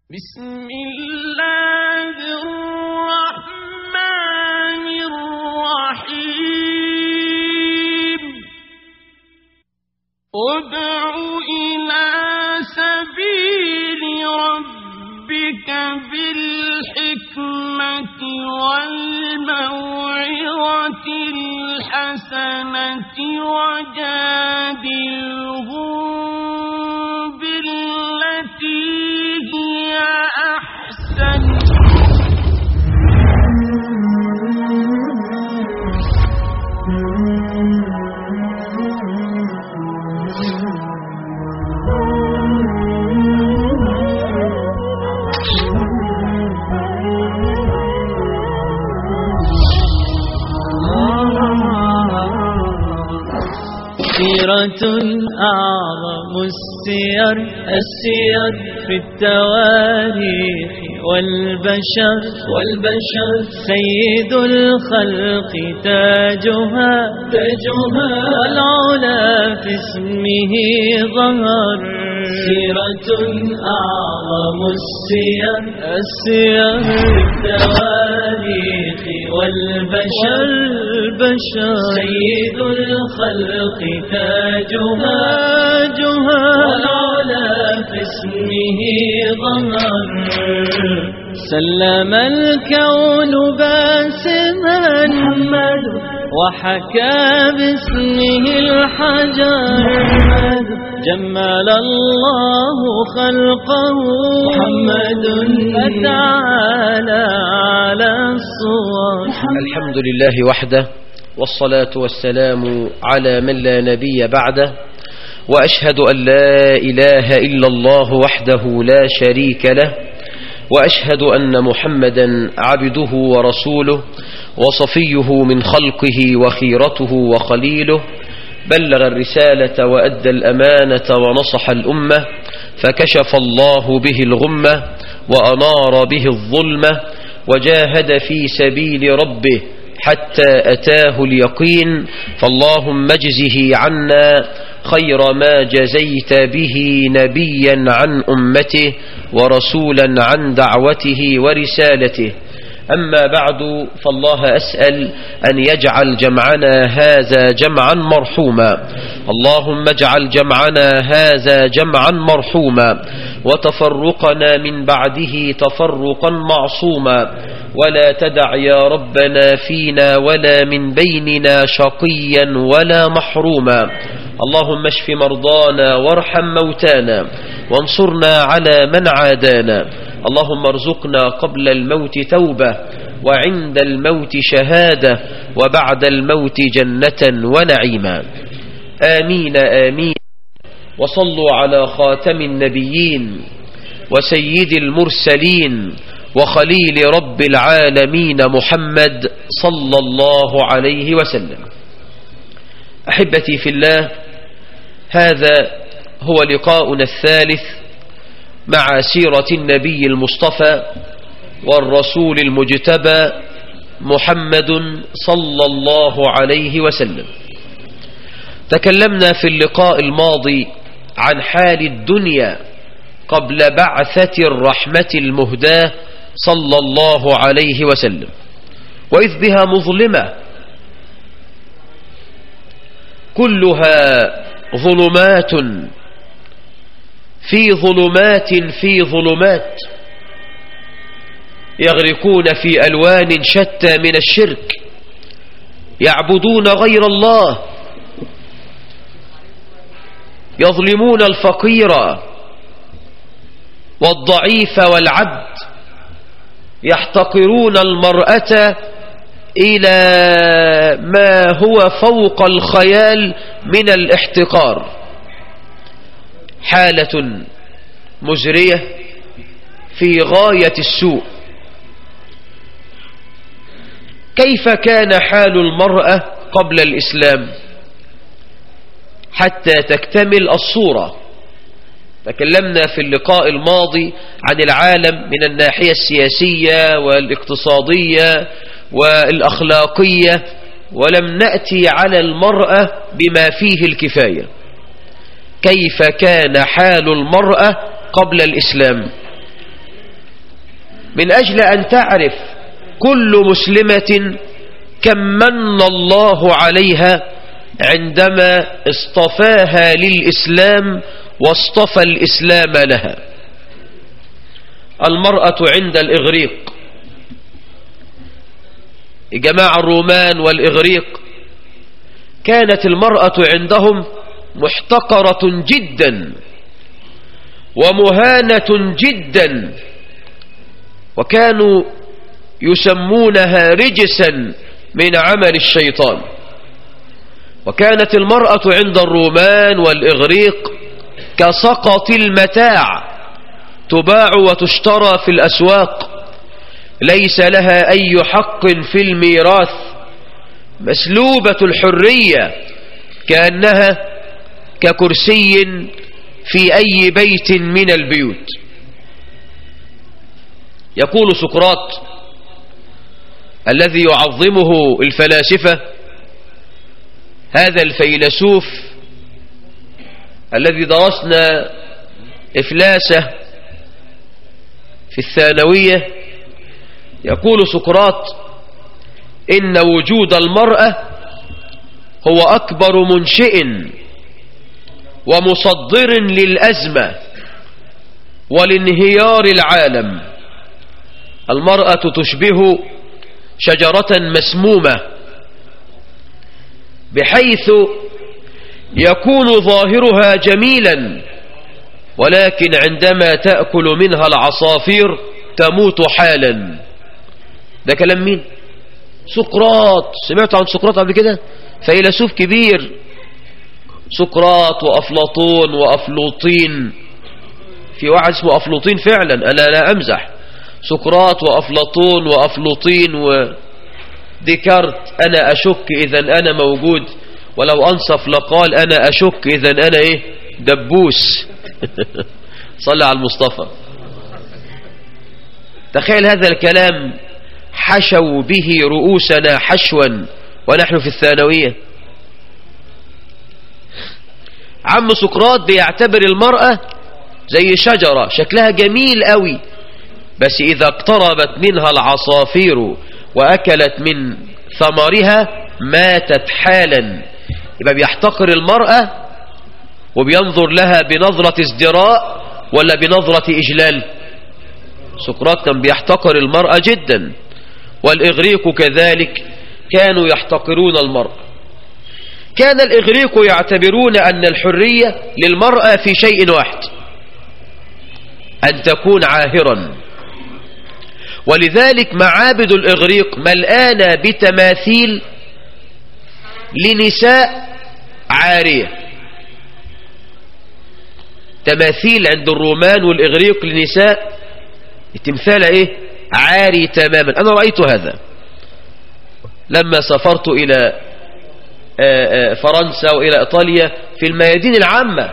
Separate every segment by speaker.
Speaker 1: بسم الله الرحمن الرحيم ادع إلى سبيل ربك بالحكمة والموعظة الحسنة وجادلهم بالتي هي أحسن
Speaker 2: سيرة أعظم السير السير في التواريخ والبشر والبشر سيد الخلق تاجها تاجها والعلا في اسمه ظهر سيرة أعظم السير السير في التواريخ والبشر البشر سيد الخلق تاجها تاجها والعلا في اسمه ظهر سلم الكون باسما محمد وحكى باسمه الحجر جمل الله خلقه محمد فتعالى على الصور
Speaker 3: الحمد لله وحده والصلاة والسلام على من لا نبي بعده وأشهد أن لا إله إلا الله وحده لا شريك له وأشهد أن محمدا عبده ورسوله وصفيه من خلقه وخيرته وخليله بلغ الرسالة وأدى الأمانة ونصح الأمة فكشف الله به الغمة وأنار به الظلمة وجاهد في سبيل ربه حتى أتاه اليقين فاللهم اجزه عنا خير ما جزيت به نبيا عن أمته ورسولا عن دعوته ورسالته أما بعد فالله أسأل أن يجعل جمعنا هذا جمعا مرحوما اللهم اجعل جمعنا هذا جمعا مرحوما وتفرقنا من بعده تفرقا معصوما ولا تدع يا ربنا فينا ولا من بيننا شقيا ولا محروما اللهم اشف مرضانا وارحم موتانا وانصرنا على من عادانا اللهم ارزقنا قبل الموت توبة وعند الموت شهادة وبعد الموت جنة ونعيما آمين آمين وصلوا على خاتم النبيين وسيد المرسلين وخليل رب العالمين محمد صلى الله عليه وسلم أحبتي في الله هذا هو لقاؤنا الثالث مع سيرة النبي المصطفى والرسول المجتبى محمد صلى الله عليه وسلم تكلمنا في اللقاء الماضي عن حال الدنيا قبل بعثة الرحمة المهداة صلى الله عليه وسلم وإذ بها مظلمة كلها ظلمات في ظلمات في ظلمات يغرقون في ألوان شتى من الشرك يعبدون غير الله يظلمون الفقير والضعيف والعبد يحتقرون المرأة إلى ما هو فوق الخيال من الاحتقار حالة مزرية في غاية السوء كيف كان حال المرأة قبل الإسلام حتى تكتمل الصورة تكلمنا في اللقاء الماضي عن العالم من الناحية السياسية والاقتصادية والأخلاقية ولم نأتي على المرأة بما فيه الكفاية كيف كان حال المرأة قبل الإسلام من أجل أن تعرف كل مسلمة كم من الله عليها عندما اصطفاها للإسلام واصطفى الإسلام لها المرأة عند الإغريق جماعة الرومان والإغريق كانت المرأة عندهم محتقرة جدا ومهانة جدا وكانوا يسمونها رجسا من عمل الشيطان وكانت المرأة عند الرومان والإغريق كسقط المتاع تباع وتشترى في الأسواق ليس لها أي حق في الميراث مسلوبة الحرية كأنها ككرسي في أي بيت من البيوت يقول سقراط الذي يعظمه الفلاسفة هذا الفيلسوف الذي درسنا إفلاسه في الثانوية يقول سقراط إن وجود المرأة هو أكبر منشئ ومصدر للأزمة ولانهيار العالم المرأة تشبه شجرة مسمومة بحيث يكون ظاهرها جميلا ولكن عندما تأكل منها العصافير تموت حالا ده كلام مين سقراط سمعت عن سقراط قبل كده فيلسوف كبير سقراط وأفلاطون وأفلوطين في واحد اسمه أفلوطين فعلا أنا لا أمزح سقراط وأفلاطون وأفلوطين وديكارت أنا أشك إذا أنا موجود ولو أنصف لقال أنا أشك إذا أنا إيه دبوس صلى على المصطفى تخيل هذا الكلام حشوا به رؤوسنا حشوا ونحن في الثانوية عم سقراط بيعتبر المرأة زي شجرة شكلها جميل قوي بس إذا اقتربت منها العصافير وأكلت من ثمرها ماتت حالا يبقى بيحتقر المرأة وبينظر لها بنظرة ازدراء ولا بنظرة إجلال سقراط كان بيحتقر المرأة جدا والإغريق كذلك كانوا يحتقرون المرأة كان الإغريق يعتبرون أن الحرية للمرأة في شيء واحد أن تكون عاهرا ولذلك معابد الإغريق ملآنة بتماثيل لنساء عارية تماثيل عند الرومان والإغريق لنساء التمثال ايه عاري تماما انا رأيت هذا لما سافرت الى فرنسا والى ايطاليا في الميادين العامة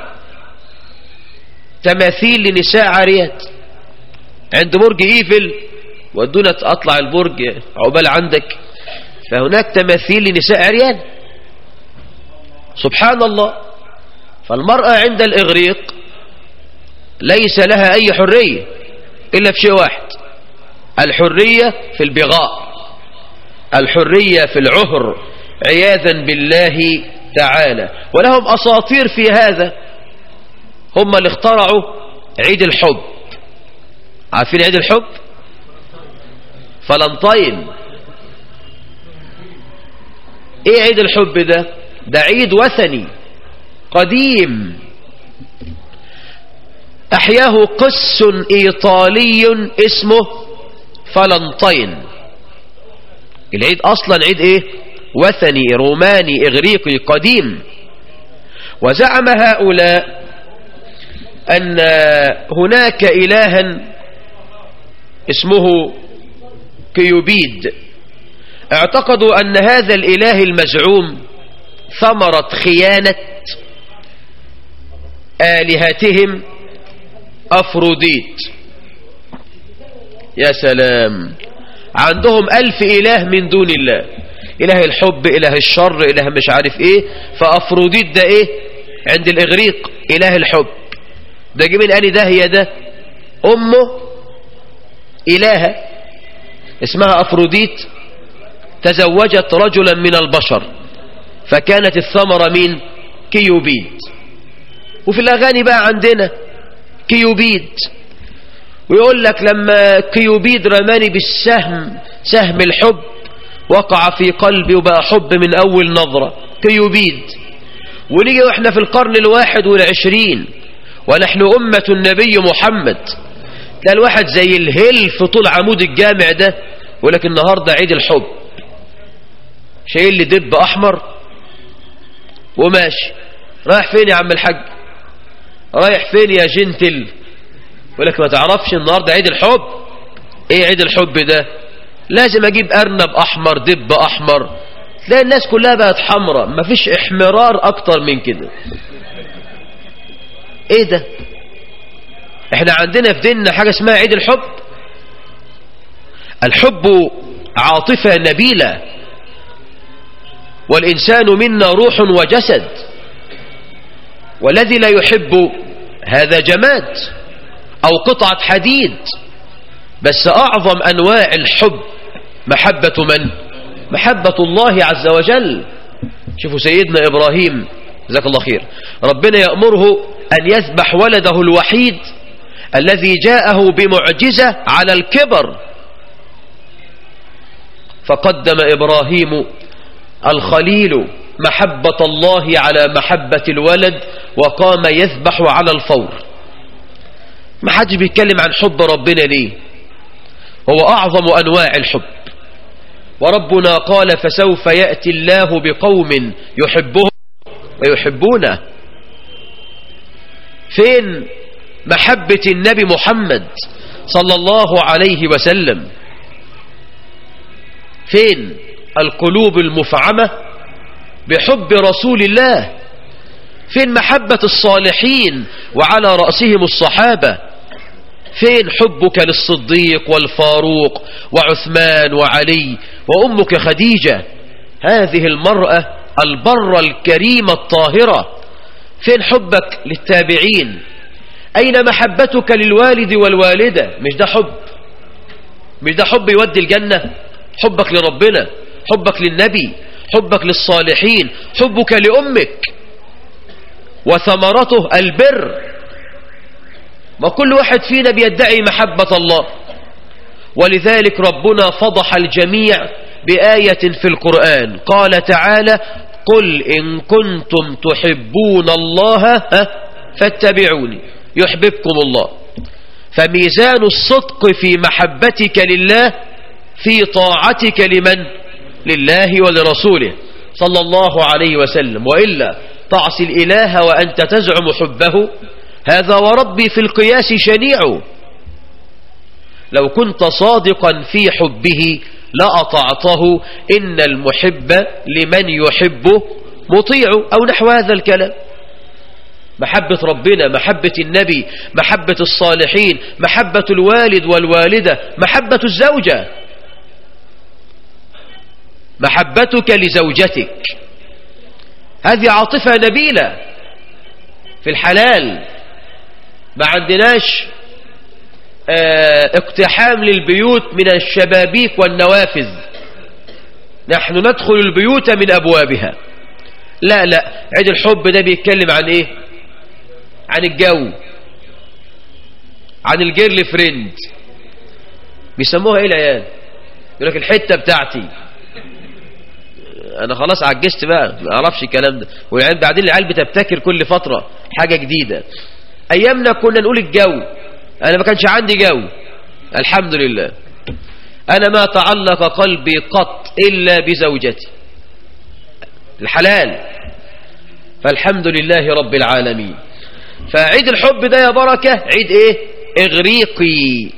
Speaker 3: تماثيل لنساء عاريات عند برج ايفل ودونا اطلع البرج عقبال عندك فهناك تماثيل لنساء عريان سبحان الله فالمرأة عند الإغريق ليس لها أي حرية إلا في شيء واحد الحرية في البغاء الحرية في العهر عياذا بالله تعالى ولهم أساطير في هذا هم اللي اخترعوا عيد الحب عارفين عيد الحب فلنطين ايه عيد الحب ده ده عيد وثني قديم احياه قس ايطالي اسمه فلنطين العيد اصلا عيد ايه وثني روماني اغريقي قديم وزعم هؤلاء ان هناك الها اسمه كيوبيد اعتقدوا ان هذا الاله المزعوم ثمرة خيانة آلهتهم أفروديت يا سلام عندهم ألف إله من دون الله إله الحب إله الشر إله مش عارف إيه فأفروديت ده إيه عند الإغريق إله الحب ده جه من قال ده هي ده أمه إلهة اسمها أفروديت تزوجت رجلا من البشر فكانت الثمرة من كيوبيد وفي الأغاني بقى عندنا كيوبيد ويقول لك لما كيوبيد رماني بالسهم سهم الحب وقع في قلبي وبقى حب من أول نظرة كيوبيد ونيجي واحنا في القرن الواحد والعشرين ونحن أمة النبي محمد تلاقي الواحد زي الهل في طول عمود الجامع ده ولكن النهاردة عيد الحب شايل لي دب أحمر وماشي رايح فين يا عم الحاج رايح فين يا جنتل ولك ما تعرفش النهاردة عيد الحب ايه عيد الحب ده لازم اجيب ارنب احمر دب احمر تلاقي الناس كلها بقت حمراء مفيش احمرار اكتر من كده ايه ده احنا عندنا في ديننا حاجة اسمها عيد الحب الحب عاطفة نبيلة والإنسان منا روح وجسد والذي لا يحب هذا جماد أو قطعة حديد بس أعظم أنواع الحب محبة من؟ محبة الله عز وجل شوفوا سيدنا إبراهيم جزاك الله خير ربنا يأمره أن يذبح ولده الوحيد الذي جاءه بمعجزة على الكبر فقدم إبراهيم الخليل محبة الله على محبة الولد وقام يذبح على الفور ما حدش بيتكلم عن حب ربنا ليه هو أعظم أنواع الحب وربنا قال فسوف يأتي الله بقوم يحبهم ويحبونه فين محبة النبي محمد صلى الله عليه وسلم فين القلوب المفعمة بحب رسول الله فين محبة الصالحين وعلى رأسهم الصحابة فين حبك للصديق والفاروق وعثمان وعلي وأمك خديجة هذه المرأة البرة الكريمة الطاهرة فين حبك للتابعين أين محبتك للوالد والوالدة مش ده حب مش ده حب يودي الجنة حبك لربنا حبك للنبي حبك للصالحين حبك لأمك وثمرته البر ما كل واحد فينا بيدعي محبة الله ولذلك ربنا فضح الجميع بآية في القرآن قال تعالى قل إن كنتم تحبون الله فاتبعوني يحببكم الله فميزان الصدق في محبتك لله في طاعتك لمن لله ولرسوله صلى الله عليه وسلم وإلا تعصي الإله وأنت تزعم حبه هذا وربي في القياس شنيع لو كنت صادقا في حبه لأطعته إن المحب لمن يحبه مطيع أو نحو هذا الكلام محبة ربنا محبة النبي محبة الصالحين محبة الوالد والوالدة محبة الزوجة محبتك لزوجتك هذه عاطفة نبيلة في الحلال ما عندناش اه اقتحام للبيوت من الشبابيك والنوافذ نحن ندخل البيوت من أبوابها لا لا عيد الحب ده بيتكلم عن ايه عن الجو عن الجيرل فريند بيسموها ايه العيال يقول لك الحته بتاعتي انا خلاص عجزت بقى ما اعرفش الكلام ده والعيال بعدين العيال بتبتكر كل فتره حاجه جديده ايامنا كنا نقول الجو انا ما كانش عندي جو الحمد لله انا ما تعلق قلبي قط الا بزوجتي الحلال فالحمد لله رب العالمين فعيد الحب ده يا بركة عيد ايه اغريقي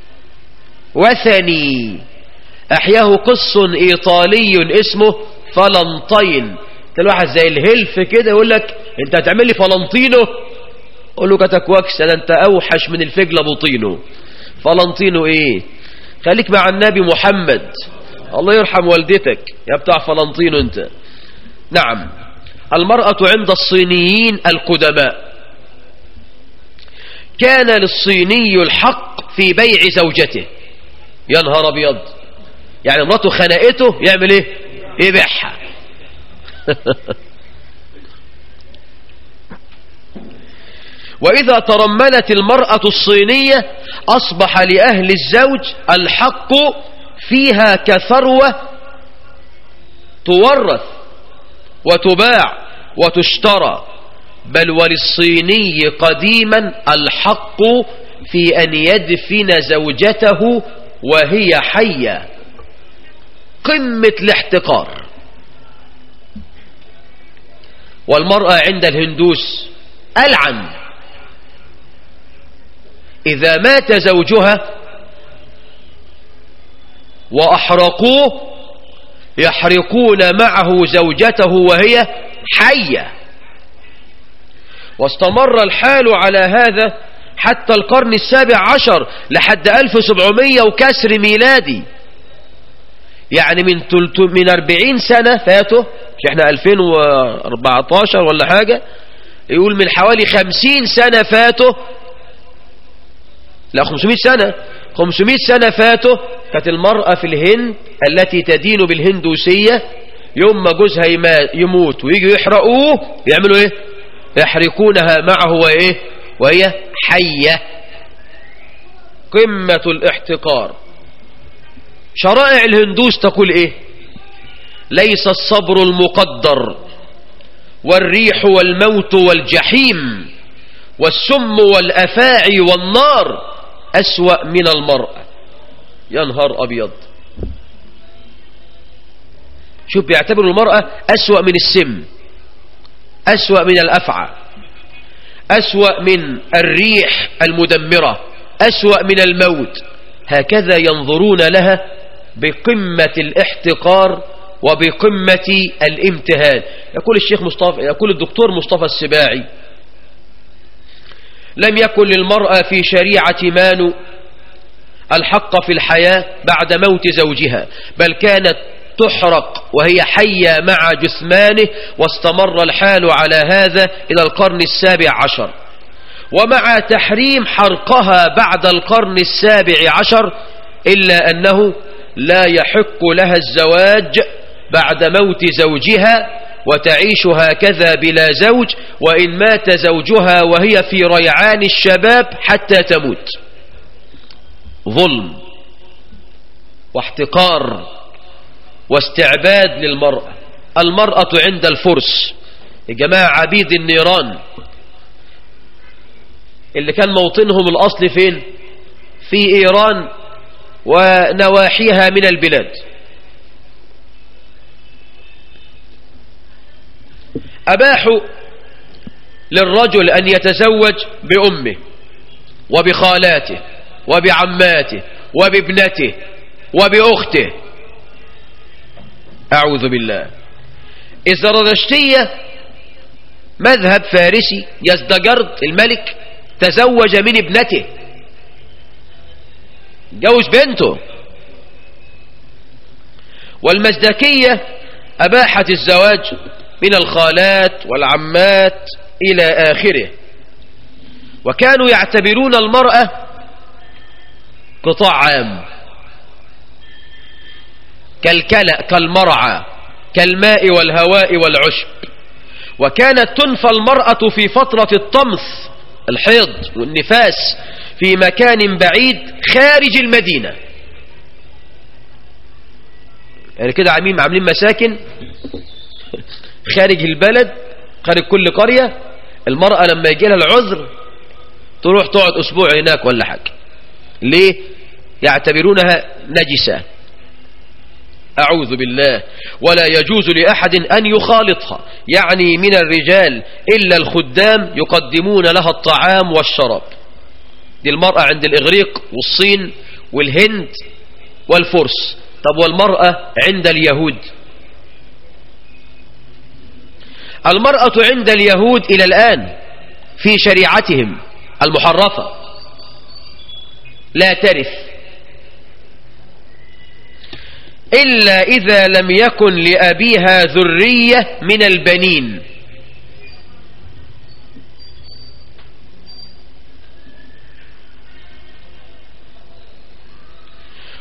Speaker 3: وثني احياه قص ايطالي اسمه فلنطين الواحد زي الهلف كده يقول لك انت هتعمل لي فلنطينو قول له كتكوكس ده انت اوحش من الفجل بوطينو فلنطينو ايه خليك مع النبي محمد الله يرحم والدتك يا بتاع فلنطينو انت نعم المرأة عند الصينيين القدماء كان للصيني الحق في بيع زوجته يا نهار ابيض يعني مراته خنقته يعمل ايه يبيعها وإذا ترملت المرأة الصينية أصبح لأهل الزوج الحق فيها كثروة تورث وتباع وتشترى بل وللصيني قديما الحق في أن يدفن زوجته وهي حية قمة الاحتقار والمرأة عند الهندوس ألعن إذا مات زوجها وأحرقوه يحرقون معه زوجته وهي حية واستمر الحال على هذا حتى القرن السابع عشر لحد 1700 وكسر ميلادي يعني من من 40 سنة فاتوا مش احنا 2014 ولا حاجة يقول من حوالي 50 سنة فاتوا لا 500 سنة 500 سنة فاتوا كانت المرأة في الهند التي تدين بالهندوسية يوم ما جوزها يموت ويجوا يحرقوه يعملوا ايه يحرقونها معه وايه وهي حية قمة الاحتقار شرائع الهندوس تقول ايه ليس الصبر المقدر والريح والموت والجحيم والسم والأفاعي والنار أسوأ من المرأة يا نهار أبيض شوف بيعتبر المرأة أسوأ من السم أسوأ من الأفعى أسوأ من الريح المدمرة أسوأ من الموت هكذا ينظرون لها بقمة الاحتقار وبقمة الامتهان يقول الشيخ مصطفى يقول الدكتور مصطفى السباعي لم يكن للمرأة في شريعة مانو الحق في الحياة بعد موت زوجها بل كانت تحرق وهي حية مع جثمانه واستمر الحال على هذا إلى القرن السابع عشر ومع تحريم حرقها بعد القرن السابع عشر إلا أنه لا يحق لها الزواج بعد موت زوجها وتعيش هكذا بلا زوج وإن مات زوجها وهي في ريعان الشباب حتى تموت ظلم واحتقار واستعباد للمرأة المرأة عند الفرس الجماعة عبيد النيران اللي كان موطنهم الأصل فين في إيران ونواحيها من البلاد أباحوا للرجل أن يتزوج بأمه وبخالاته وبعماته وبابنته وبأخته أعوذ بالله الزرادشتية مذهب فارسي يزدجرد الملك تزوج من ابنته جوز بنته والمزدكية أباحت الزواج من الخالات والعمات إلى آخره وكانوا يعتبرون المرأة قطاع عام كالكلأ كالمرعى كالماء والهواء والعشب وكانت تنفى المرأة في فترة الطمث الحيض والنفاس في مكان بعيد خارج المدينة يعني كده عاملين عاملين مساكن خارج البلد خارج كل قرية المرأة لما يجي لها العذر تروح تقعد أسبوع هناك ولا حاجة ليه يعتبرونها نجسة أعوذ بالله ولا يجوز لأحد أن يخالطها يعني من الرجال إلا الخدام يقدمون لها الطعام والشراب دي المرأة عند الإغريق والصين والهند والفرس طب والمرأة عند اليهود المرأة عند اليهود إلى الآن في شريعتهم المحرفة لا ترث إلا إذا لم يكن لأبيها ذرية من البنين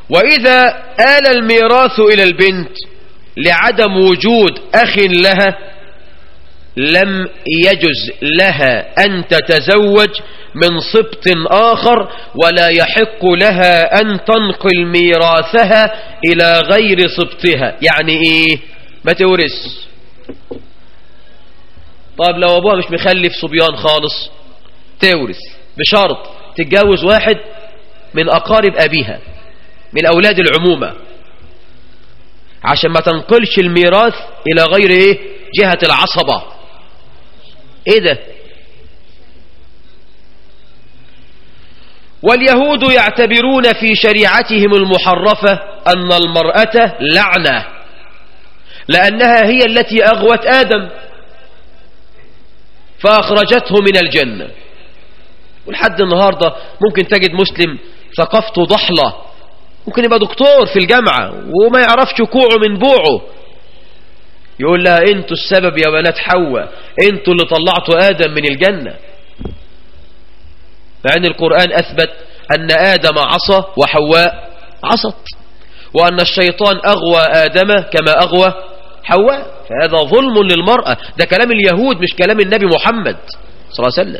Speaker 3: وإذا آل الميراث إلى البنت لعدم وجود أخ لها لم يجز لها أن تتزوج من سبط آخر ولا يحق لها أن تنقل ميراثها إلى غير سبطها يعني إيه ما تورث طيب لو أبوها مش مخلف صبيان خالص تورث بشرط تتجوز واحد من أقارب أبيها من أولاد العمومة عشان ما تنقلش الميراث إلى غير إيه جهة العصبة إيه ده واليهود يعتبرون في شريعتهم المحرفة أن المرأة لعنة لأنها هي التي أغوت آدم فأخرجته من الجنة ولحد النهاردة ممكن تجد مسلم ثقافته ضحلة ممكن يبقى دكتور في الجامعة وما يعرفش كوعه من بوعه يقول لها انتوا السبب يا بنات حواء انتوا اللي طلعتوا آدم من الجنة مع ان القرآن أثبت أن آدم عصى وحواء عصت وأن الشيطان أغوى آدم كما أغوى حواء فهذا ظلم للمرأة ده كلام اليهود مش كلام النبي محمد صلى الله عليه وسلم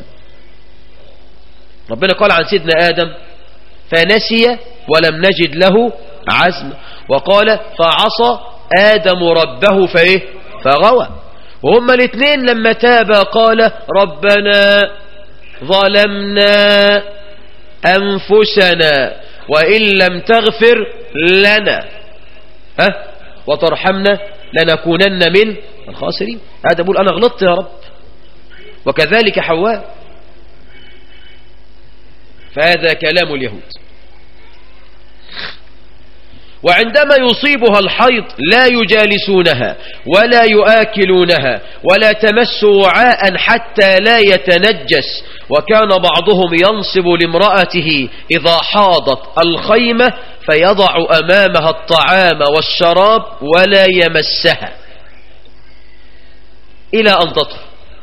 Speaker 3: ربنا قال عن سيدنا آدم فنسي ولم نجد له عزم وقال فعصى آدم ربه فإيه فغوى وهما الاثنين لما تابا قال ربنا ظلمنا أنفسنا وإن لم تغفر لنا ها وترحمنا لنكونن من الخاسرين هذا بقول أنا غلطت يا رب وكذلك حواء فهذا كلام اليهود وعندما يصيبها الحيض لا يجالسونها ولا يآكلونها ولا تمس وعاء حتى لا يتنجس وكان بعضهم ينصب لامرأته إذا حاضت الخيمة فيضع أمامها الطعام والشراب ولا يمسها إلى أن تطهر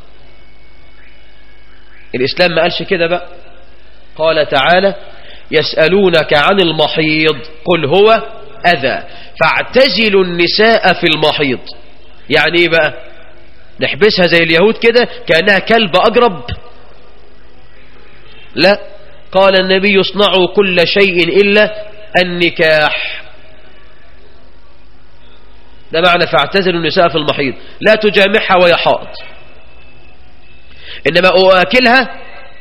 Speaker 3: الإسلام ما قالش كده بقى قال تعالى يسألونك عن المحيض قل هو أذى فاعتزلوا النساء في المحيض يعني ايه بقى نحبسها زي اليهود كده كأنها كلب أجرب لا قال النبي اصنعوا كل شيء إلا النكاح ده معنى فاعتزلوا النساء في المحيض لا تجامعها وهي حائض إنما أؤكلها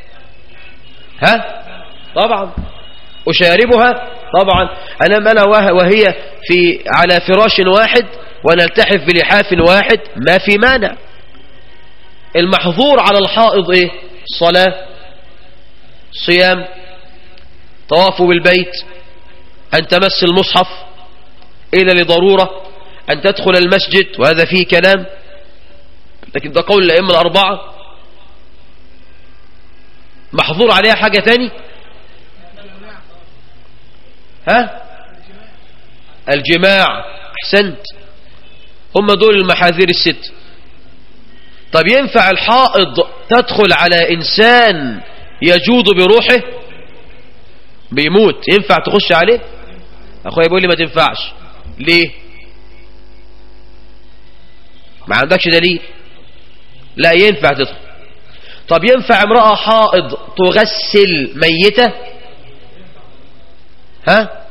Speaker 3: ها طبعا أشاربها طبعا أنا أنا وهي في على فراش واحد ونلتحف بلحاف واحد ما في مانع المحظور على الحائض ايه صلاة صيام طواف بالبيت أن تمس المصحف إلا لضرورة أن تدخل المسجد وهذا فيه كلام لكن ده قول الأئمة الأربعة محظور عليها حاجة تاني ها الجماع احسنت هم دول المحاذير الست طب ينفع الحائض تدخل على انسان يجود بروحه بيموت ينفع تخش عليه اخويا بيقول لي ما تنفعش ليه ما عندكش دليل لا ينفع تدخل طب ينفع امرأة حائض تغسل ميتة ها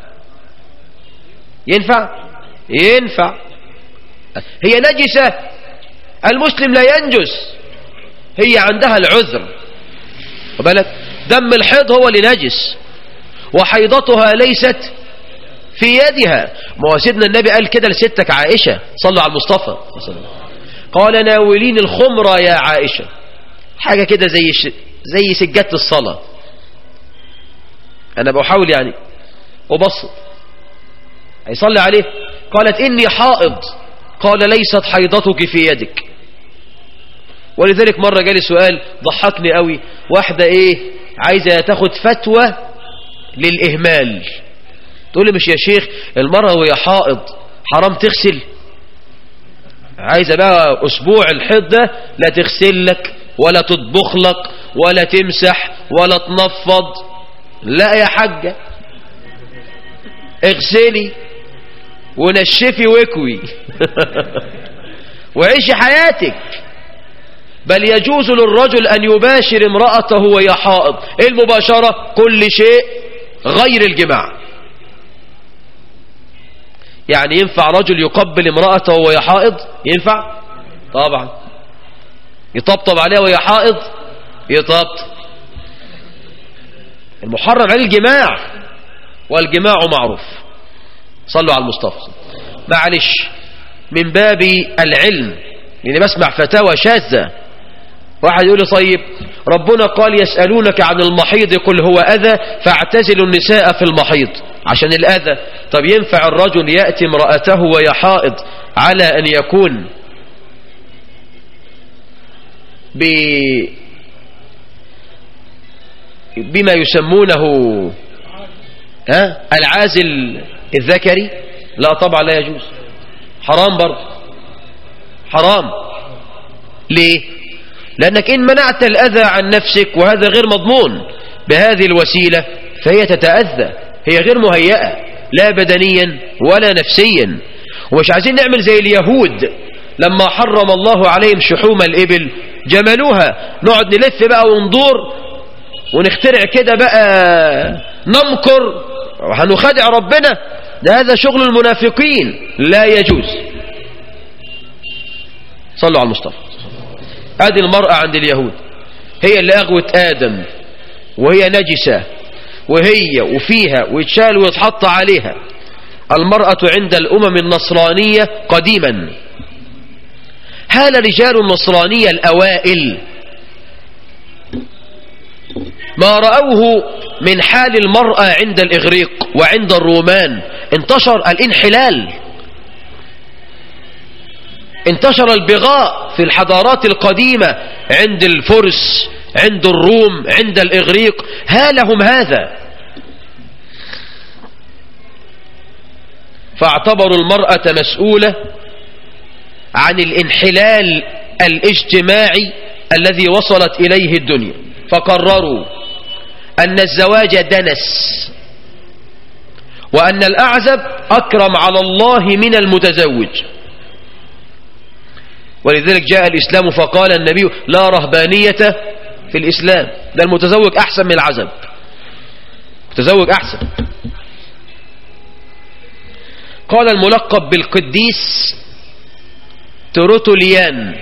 Speaker 3: ينفع ينفع هي نجسة المسلم لا ينجس هي عندها العذر وبالك دم الحيض هو اللي نجس وحيضتها ليست في يدها ما هو سيدنا النبي قال كده لستك عائشة صلوا على المصطفى قال ناولين الخمرة يا عائشة حاجة كده زي ش... زي سجادة الصلاة أنا بحاول يعني وبص هيصلي عليه قالت إني حائض قال ليست حيضتك في يدك ولذلك مرة جالي سؤال ضحكني قوي واحدة ايه عايزة تاخد فتوى للإهمال تقول لي مش يا شيخ المرأة وهي حائض حرام تغسل عايزة بقى أسبوع الحيض ده لا تغسل لك ولا تطبخ لك ولا تمسح ولا تنفض لا يا حاجة اغسلي ونشفي واكوي وعيشي حياتك بل يجوز للرجل أن يباشر امرأته وهي حائض إيه المباشرة كل شيء غير الجماع يعني ينفع رجل يقبل امرأته وهي حائض ينفع طبعا يطبطب عليها وهي حائض يطبطب المحرم عليه الجماع والجماع معروف صلوا على المصطفى معلش من باب العلم لأني بسمع فتاوى شاذة واحد يقول لي طيب ربنا قال يسألونك عن المحيض قل هو أذى فاعتزلوا النساء في المحيض عشان الأذى طب ينفع الرجل يأتي امرأته وهي حائض على أن يكون ب بما يسمونه ها العازل الذكري لا طبعا لا يجوز حرام برضه حرام ليه لأنك إن منعت الأذى عن نفسك وهذا غير مضمون بهذه الوسيلة فهي تتأذى هي غير مهيئة لا بدنيا ولا نفسيا ومش عايزين نعمل زي اليهود لما حرم الله عليهم شحوم الإبل جملوها نقعد نلف بقى وندور ونخترع كده بقى نمكر وهنخدع ربنا ده هذا شغل المنافقين لا يجوز صلوا على المصطفى ادي المرأة عند اليهود هي اللي اغوت ادم وهي نجسة وهي وفيها ويتشال ويتحط عليها المرأة عند الامم النصرانية قديما هال رجال النصرانية الاوائل ما رأوه من حال المرأة عند الإغريق وعند الرومان انتشر الانحلال انتشر البغاء في الحضارات القديمة عند الفرس عند الروم عند الإغريق هالهم هذا فاعتبروا المرأة مسؤولة عن الانحلال الاجتماعي الذي وصلت إليه الدنيا فقرروا أن الزواج دنس وأن الأعزب أكرم على الله من المتزوج ولذلك جاء الإسلام فقال النبي لا رهبانية في الإسلام ده المتزوج أحسن من العزب متزوج أحسن قال الملقب بالقديس تروتوليان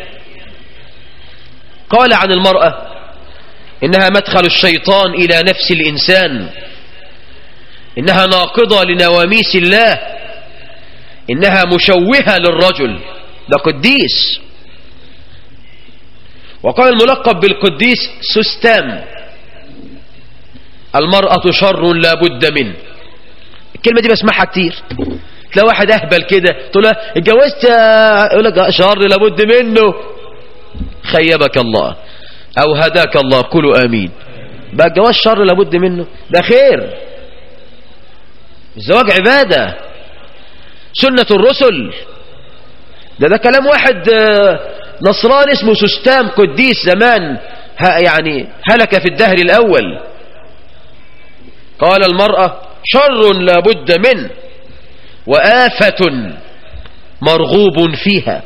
Speaker 3: قال عن المرأة إنها مدخل الشيطان إلى نفس الإنسان إنها ناقضة لنواميس الله إنها مشوهة للرجل ده قديس وقال الملقب بالقديس سستام المرأة شر لا بد منه الكلمة دي بسمعها كتير تلاقي واحد أهبل كده تقول له اتجوزت يقول لك شر لابد منه خيبك الله أو هداك الله قولوا آمين بقى الجواز شر لابد منه ده خير الزواج عبادة سنة الرسل ده ده كلام واحد نصراني اسمه سستام قديس زمان يعني هلك في الدهر الأول قال المرأة شر لابد منه وآفة مرغوب فيها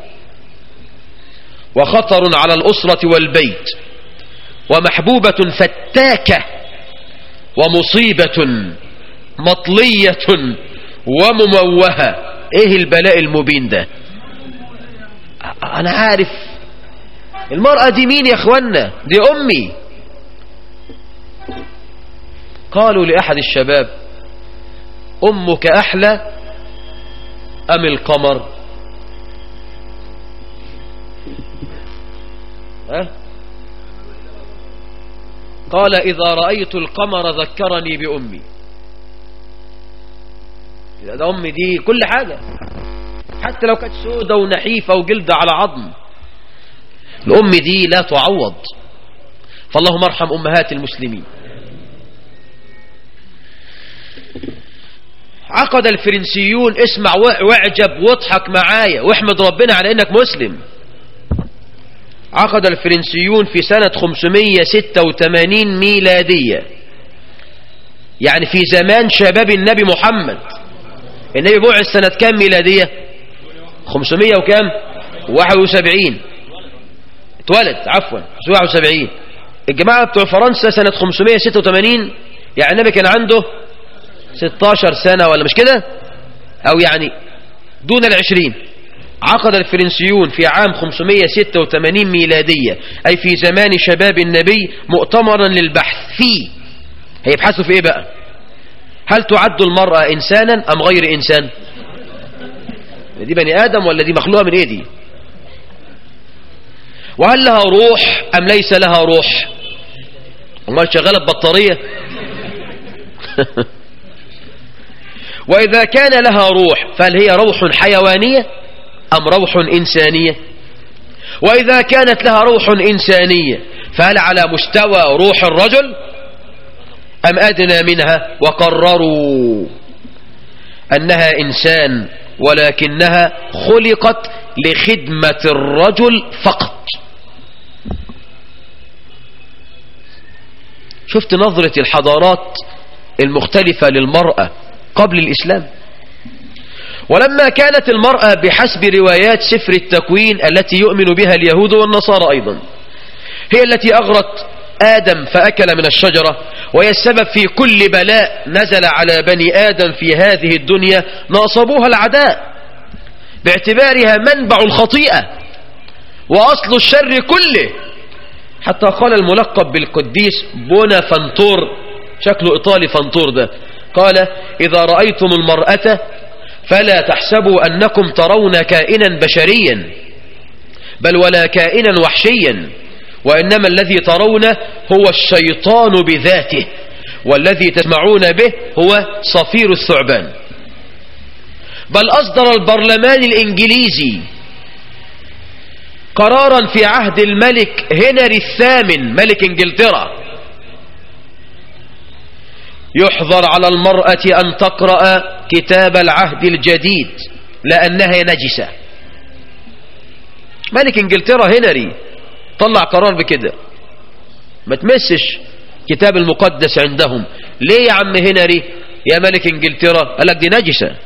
Speaker 3: وخطر على الأسرة والبيت ومحبوبة فتاكة ومصيبة مطلية ومموهة ايه البلاء المبين ده انا عارف المرأة دي مين يا اخوانا دي امي قالوا لأحد الشباب أمك أحلى أم القمر ها؟ قال إذا رأيت القمر ذكرني بأمي ده أمي دي كل حاجة حتى لو كانت سودة ونحيفة وجلد على عظم الأم دي لا تعوض فاللهم ارحم أمهات المسلمين عقد الفرنسيون اسمع واعجب واضحك معايا واحمد ربنا على انك مسلم عقد الفرنسيون في سنة 586 ميلادية يعني في زمان شباب النبي محمد النبي بعث سنة كام ميلادية 500 وكام 71 اتولد عفوا 71 الجماعة بتوع فرنسا سنة 586 يعني النبي كان عنده 16 سنة ولا مش كده او يعني دون العشرين عقد الفرنسيون في عام 586 ميلادية أي في زمان شباب النبي مؤتمرا للبحث فيه هيبحثوا في ايه بقى هل تعد المرأة إنسانا أم غير إنسان دي بني آدم ولا دي مخلوقة من ايه دي وهل لها روح أم ليس لها روح امال شغالة ببطارية وإذا كان لها روح فهل هي روح حيوانية أم روح إنسانية وإذا كانت لها روح إنسانية فهل على مستوى روح الرجل أم أدنى منها وقرروا أنها إنسان ولكنها خلقت لخدمة الرجل فقط شفت نظرة الحضارات المختلفة للمرأة قبل الإسلام ولما كانت المرأة بحسب روايات سفر التكوين التي يؤمن بها اليهود والنصارى أيضا هي التي أغرت آدم فأكل من الشجرة وهي السبب في كل بلاء نزل على بني آدم في هذه الدنيا ناصبوها العداء باعتبارها منبع الخطيئة وأصل الشر كله حتى قال الملقب بالقديس بونافنتور شكله إيطالي فنتور ده قال إذا رأيتم المرأة فلا تحسبوا أنكم ترون كائنا بشريا بل ولا كائنا وحشيا وإنما الذي ترون هو الشيطان بذاته والذي تسمعون به هو صفير الثعبان بل أصدر البرلمان الإنجليزي قرارا في عهد الملك هنري الثامن ملك انجلترا يحظر على المرأة أن تقرأ كتاب العهد الجديد لأنها نجسة ملك انجلترا هنري طلع قرار بكده ما تمسش كتاب المقدس عندهم ليه يا عم هنري يا ملك انجلترا قال لك دي نجسة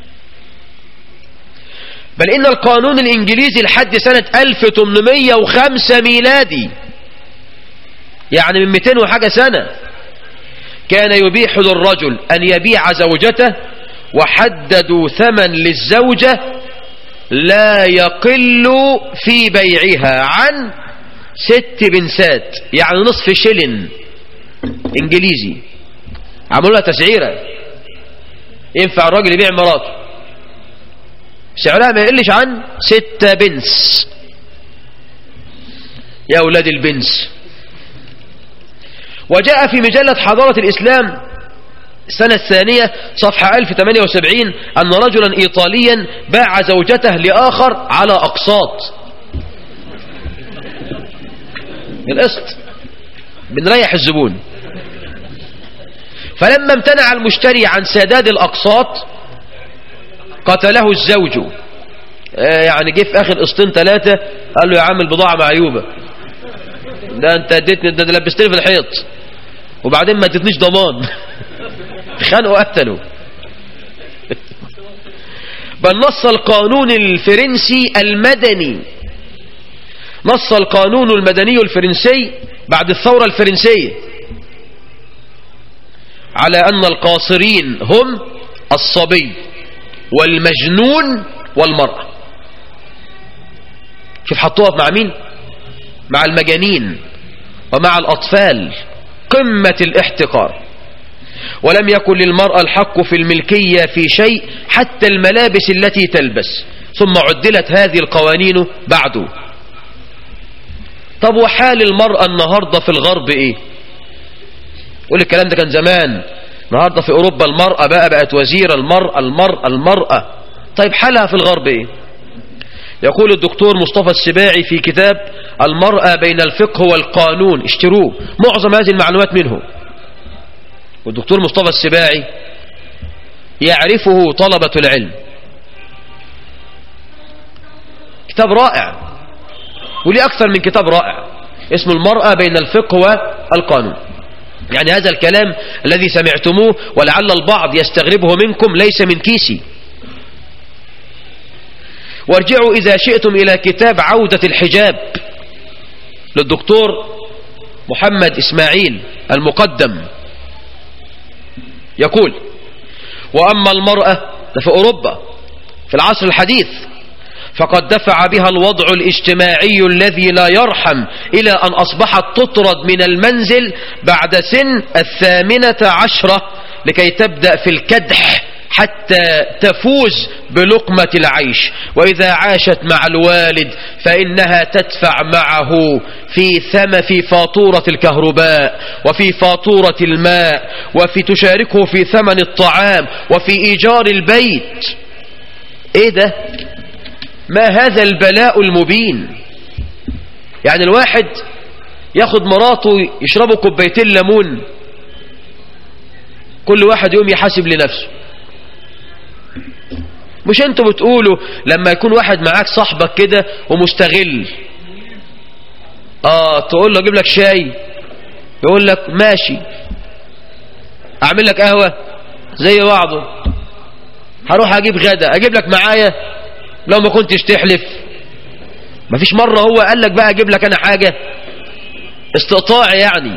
Speaker 3: بل إن القانون الإنجليزي لحد سنة 1805 ميلادي يعني من 200 وحاجة سنة كان يبيح للرجل أن يبيع زوجته وحددوا ثمن للزوجة لا يقل في بيعها عن ست بنسات يعني نصف شلن انجليزي عملوا لها تسعيرة ينفع الراجل يبيع مراته سعرها ما يقلش عن ستة بنس يا أولاد البنس وجاء في مجلة حضارة الإسلام السنة الثانية صفحة 1078 أن رجلا إيطاليا باع زوجته لآخر على أقساط القسط بنريح الزبون فلما امتنع المشتري عن سداد الأقساط قتله الزوج آه يعني جه في آخر قسطين ثلاثة قال له يا عم البضاعة معيوبة ده انت اديتني ده لبستني في الحيط وبعدين ما اديتنيش ضمان خانوا قتلوا بل نص القانون الفرنسي المدني نص القانون المدني الفرنسي بعد الثورة الفرنسية على أن القاصرين هم الصبي والمجنون والمرأة شوف حطوها مع مين مع المجانين ومع الأطفال قمة الاحتقار ولم يكن للمرأة الحق في الملكية في شيء حتى الملابس التي تلبس ثم عدلت هذه القوانين بعده طب وحال المرأة النهاردة في الغرب ايه قول الكلام ده كان زمان النهاردة في اوروبا المرأة بقى بقت وزيرة المرأة المرأة المرأة طيب حالها في الغرب ايه يقول الدكتور مصطفى السباعي في كتاب المرأة بين الفقه والقانون اشتروه معظم هذه المعلومات منه والدكتور مصطفى السباعي يعرفه طلبة العلم كتاب رائع ولي أكثر من كتاب رائع اسمه المرأة بين الفقه والقانون يعني هذا الكلام الذي سمعتموه ولعل البعض يستغربه منكم ليس من كيسي وارجعوا إذا شئتم إلى كتاب عودة الحجاب للدكتور محمد إسماعيل المقدم يقول وأما المرأة في أوروبا في العصر الحديث فقد دفع بها الوضع الاجتماعي الذي لا يرحم إلى أن أصبحت تطرد من المنزل بعد سن الثامنة عشرة لكي تبدأ في الكدح حتى تفوز بلقمة العيش وإذا عاشت مع الوالد فإنها تدفع معه في ثم في فاتورة الكهرباء وفي فاتورة الماء وفي تشاركه في ثمن الطعام وفي إيجار البيت إيه ده ما هذا البلاء المبين يعني الواحد ياخد مراته يشربوا كوبايتين ليمون كل واحد يوم يحاسب لنفسه مش انتوا بتقولوا لما يكون واحد معاك صاحبك كده ومستغل اه تقول له اجيب لك شاي يقول لك ماشي اعمل لك قهوة زي بعضه هروح اجيب غدا اجيب لك معايا لو ما كنتش تحلف مفيش مرة هو قال لك بقى اجيب لك انا حاجة استقطاع يعني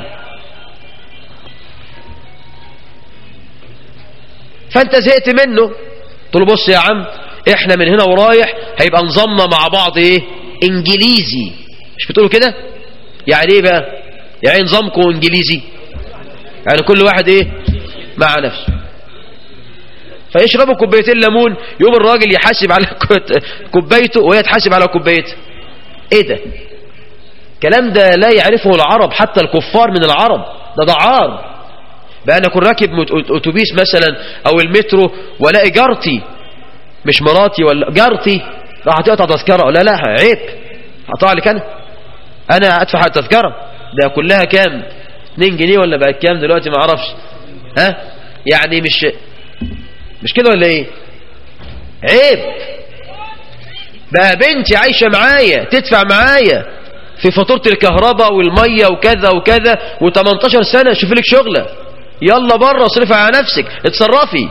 Speaker 3: فانت زهقت منه قلت له بص يا عم احنا من هنا ورايح هيبقى نظامنا مع بعض ايه انجليزي مش بتقولوا كده يعني ايه بقى يعني نظامكم انجليزي يعني كل واحد ايه مع نفسه فيشربوا كوبايتين ليمون يوم الراجل يحاسب على كوبايته وهي تحاسب على كوبايتها ايه ده الكلام ده لا يعرفه العرب حتى الكفار من العرب ده ده عار بقى انا اكون راكب اتوبيس مثلا او المترو والاقي جارتي مش مراتي ولا جارتي راح تقطع تذكره لا لا عيب هقطع لك انا انا ادفع التذكره ده كلها كام 2 جنيه ولا بقت كام دلوقتي ما اعرفش ها يعني مش مش كده ولا ايه عيب بقى بنتي عايشه معايا تدفع معايا في فاتوره الكهرباء والميه وكذا وكذا و18 سنه شوفي لك شغله يلا بره اصرفي على نفسك اتصرفي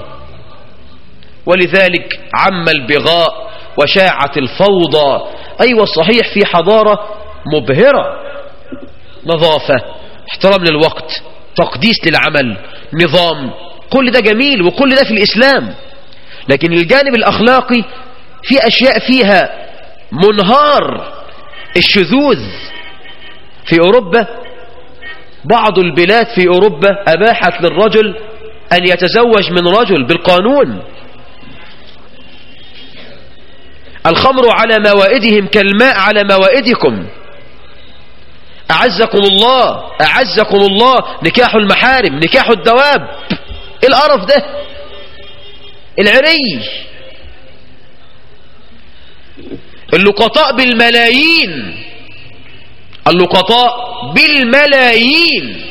Speaker 3: ولذلك عم البغاء وشاعت الفوضى أيوة صحيح في حضارة مبهرة نظافة احترام للوقت تقديس للعمل نظام كل ده جميل وكل ده في الإسلام لكن الجانب الأخلاقي في أشياء فيها منهار الشذوذ في أوروبا بعض البلاد في أوروبا أباحت للرجل أن يتزوج من رجل بالقانون الخمر على موائدهم كالماء على موائدكم أعزكم الله أعزكم الله نكاح المحارم نكاح الدواب إيه القرف ده العري اللقطاء بالملايين اللقطاء بالملايين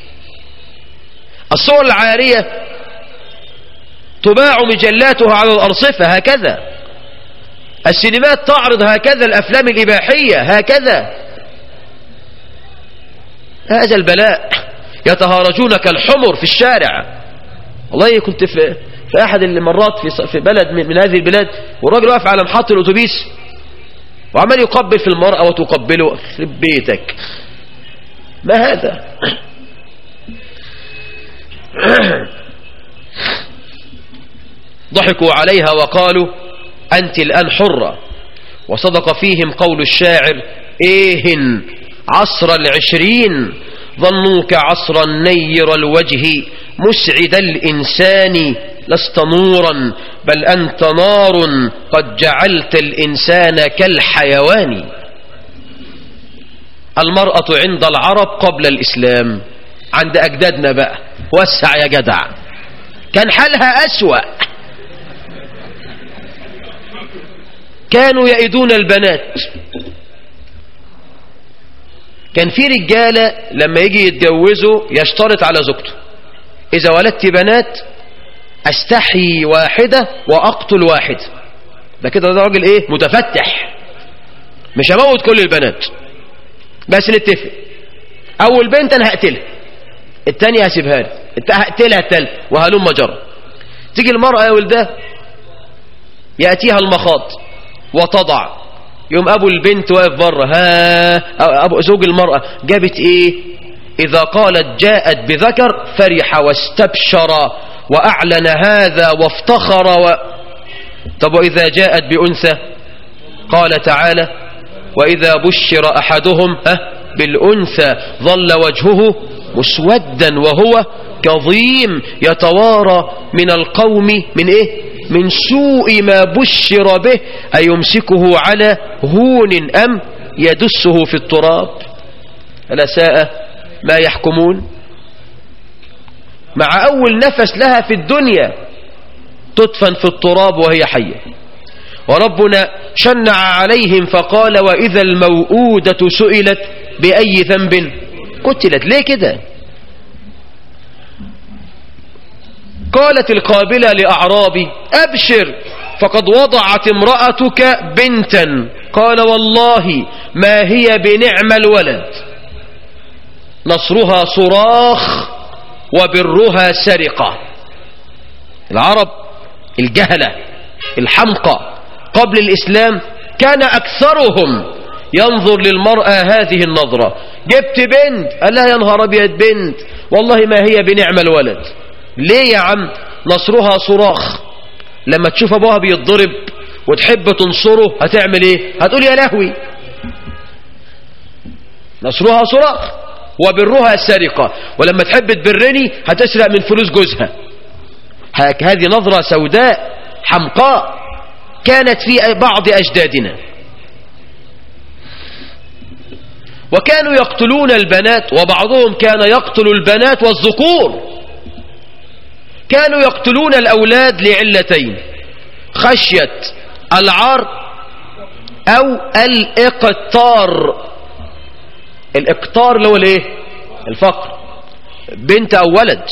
Speaker 3: الصور العارية تباع مجلاتها على الأرصفة هكذا السينمات تعرض هكذا الأفلام الإباحية هكذا هذا البلاء يتهارجون كالحمر في الشارع والله كنت في في أحد المرات في في بلد من, من هذه البلاد والراجل واقف على محطة الأتوبيس وعمال يقبل في المرأة وتقبله يخرب بيتك ما هذا ضحكوا عليها وقالوا أنت الآن حرة وصدق فيهم قول الشاعر إيهن عصر العشرين ظنوك عصرا نير الوجه مسعد الإنسان لست نورا بل أنت نار قد جعلت الإنسان كالحيوان المرأة عند العرب قبل الإسلام عند أجدادنا بقى وسع يا جدع كان حالها أسوأ كانوا يئدون البنات كان في رجالة لما يجي يتجوزوا يشترط على زوجته إذا ولدت بنات أستحي واحدة وأقتل واحدة ده كده ده راجل إيه متفتح مش هموت كل البنات بس نتفق أول بنت أنا هقتلها التانية هسيبها لي هقتلها التالت وهلم جرى تيجي المرأة يا ولدها يأتيها المخاض وتضع يوم أبو البنت واقف بره ها أبو زوج المرأة جابت إيه إذا قالت جاءت بذكر فرح واستبشر وأعلن هذا وافتخر و... طب وإذا جاءت بأنثى قال تعالى وإذا بشر أحدهم ها بالأنثى ظل وجهه مسودا وهو كظيم يتوارى من القوم من إيه من سوء ما بشر به أيمسكه على هون أم يدسه في التراب ألا ساء ما يحكمون مع أول نفس لها في الدنيا تدفن في التراب وهي حية وربنا شنع عليهم فقال وإذا الموؤودة سئلت بأي ذنب قتلت ليه كده قالت القابلة لأعرابي أبشر فقد وضعت امرأتك بنتا قال والله ما هي بنعم الولد نصرها صراخ وبرها سرقة العرب الجهلة الحمقى قبل الإسلام كان أكثرهم ينظر للمرأة هذه النظرة جبت بنت قال لها يا نهار أبيض بنت والله ما هي بنعم الولد ليه يا عم نصرها صراخ لما تشوف ابوها بيتضرب وتحب تنصره هتعمل ايه هتقول يا لهوي نصرها صراخ وبرها سرقة ولما تحب تبرني هتسرق من فلوس جوزها هذه نظرة سوداء حمقاء كانت في بعض أجدادنا وكانوا يقتلون البنات وبعضهم كان يقتل البنات والذكور كانوا يقتلون الأولاد لعلتين خشية العار أو الإقطار الإقطار اللي هو الايه الفقر بنت أو ولد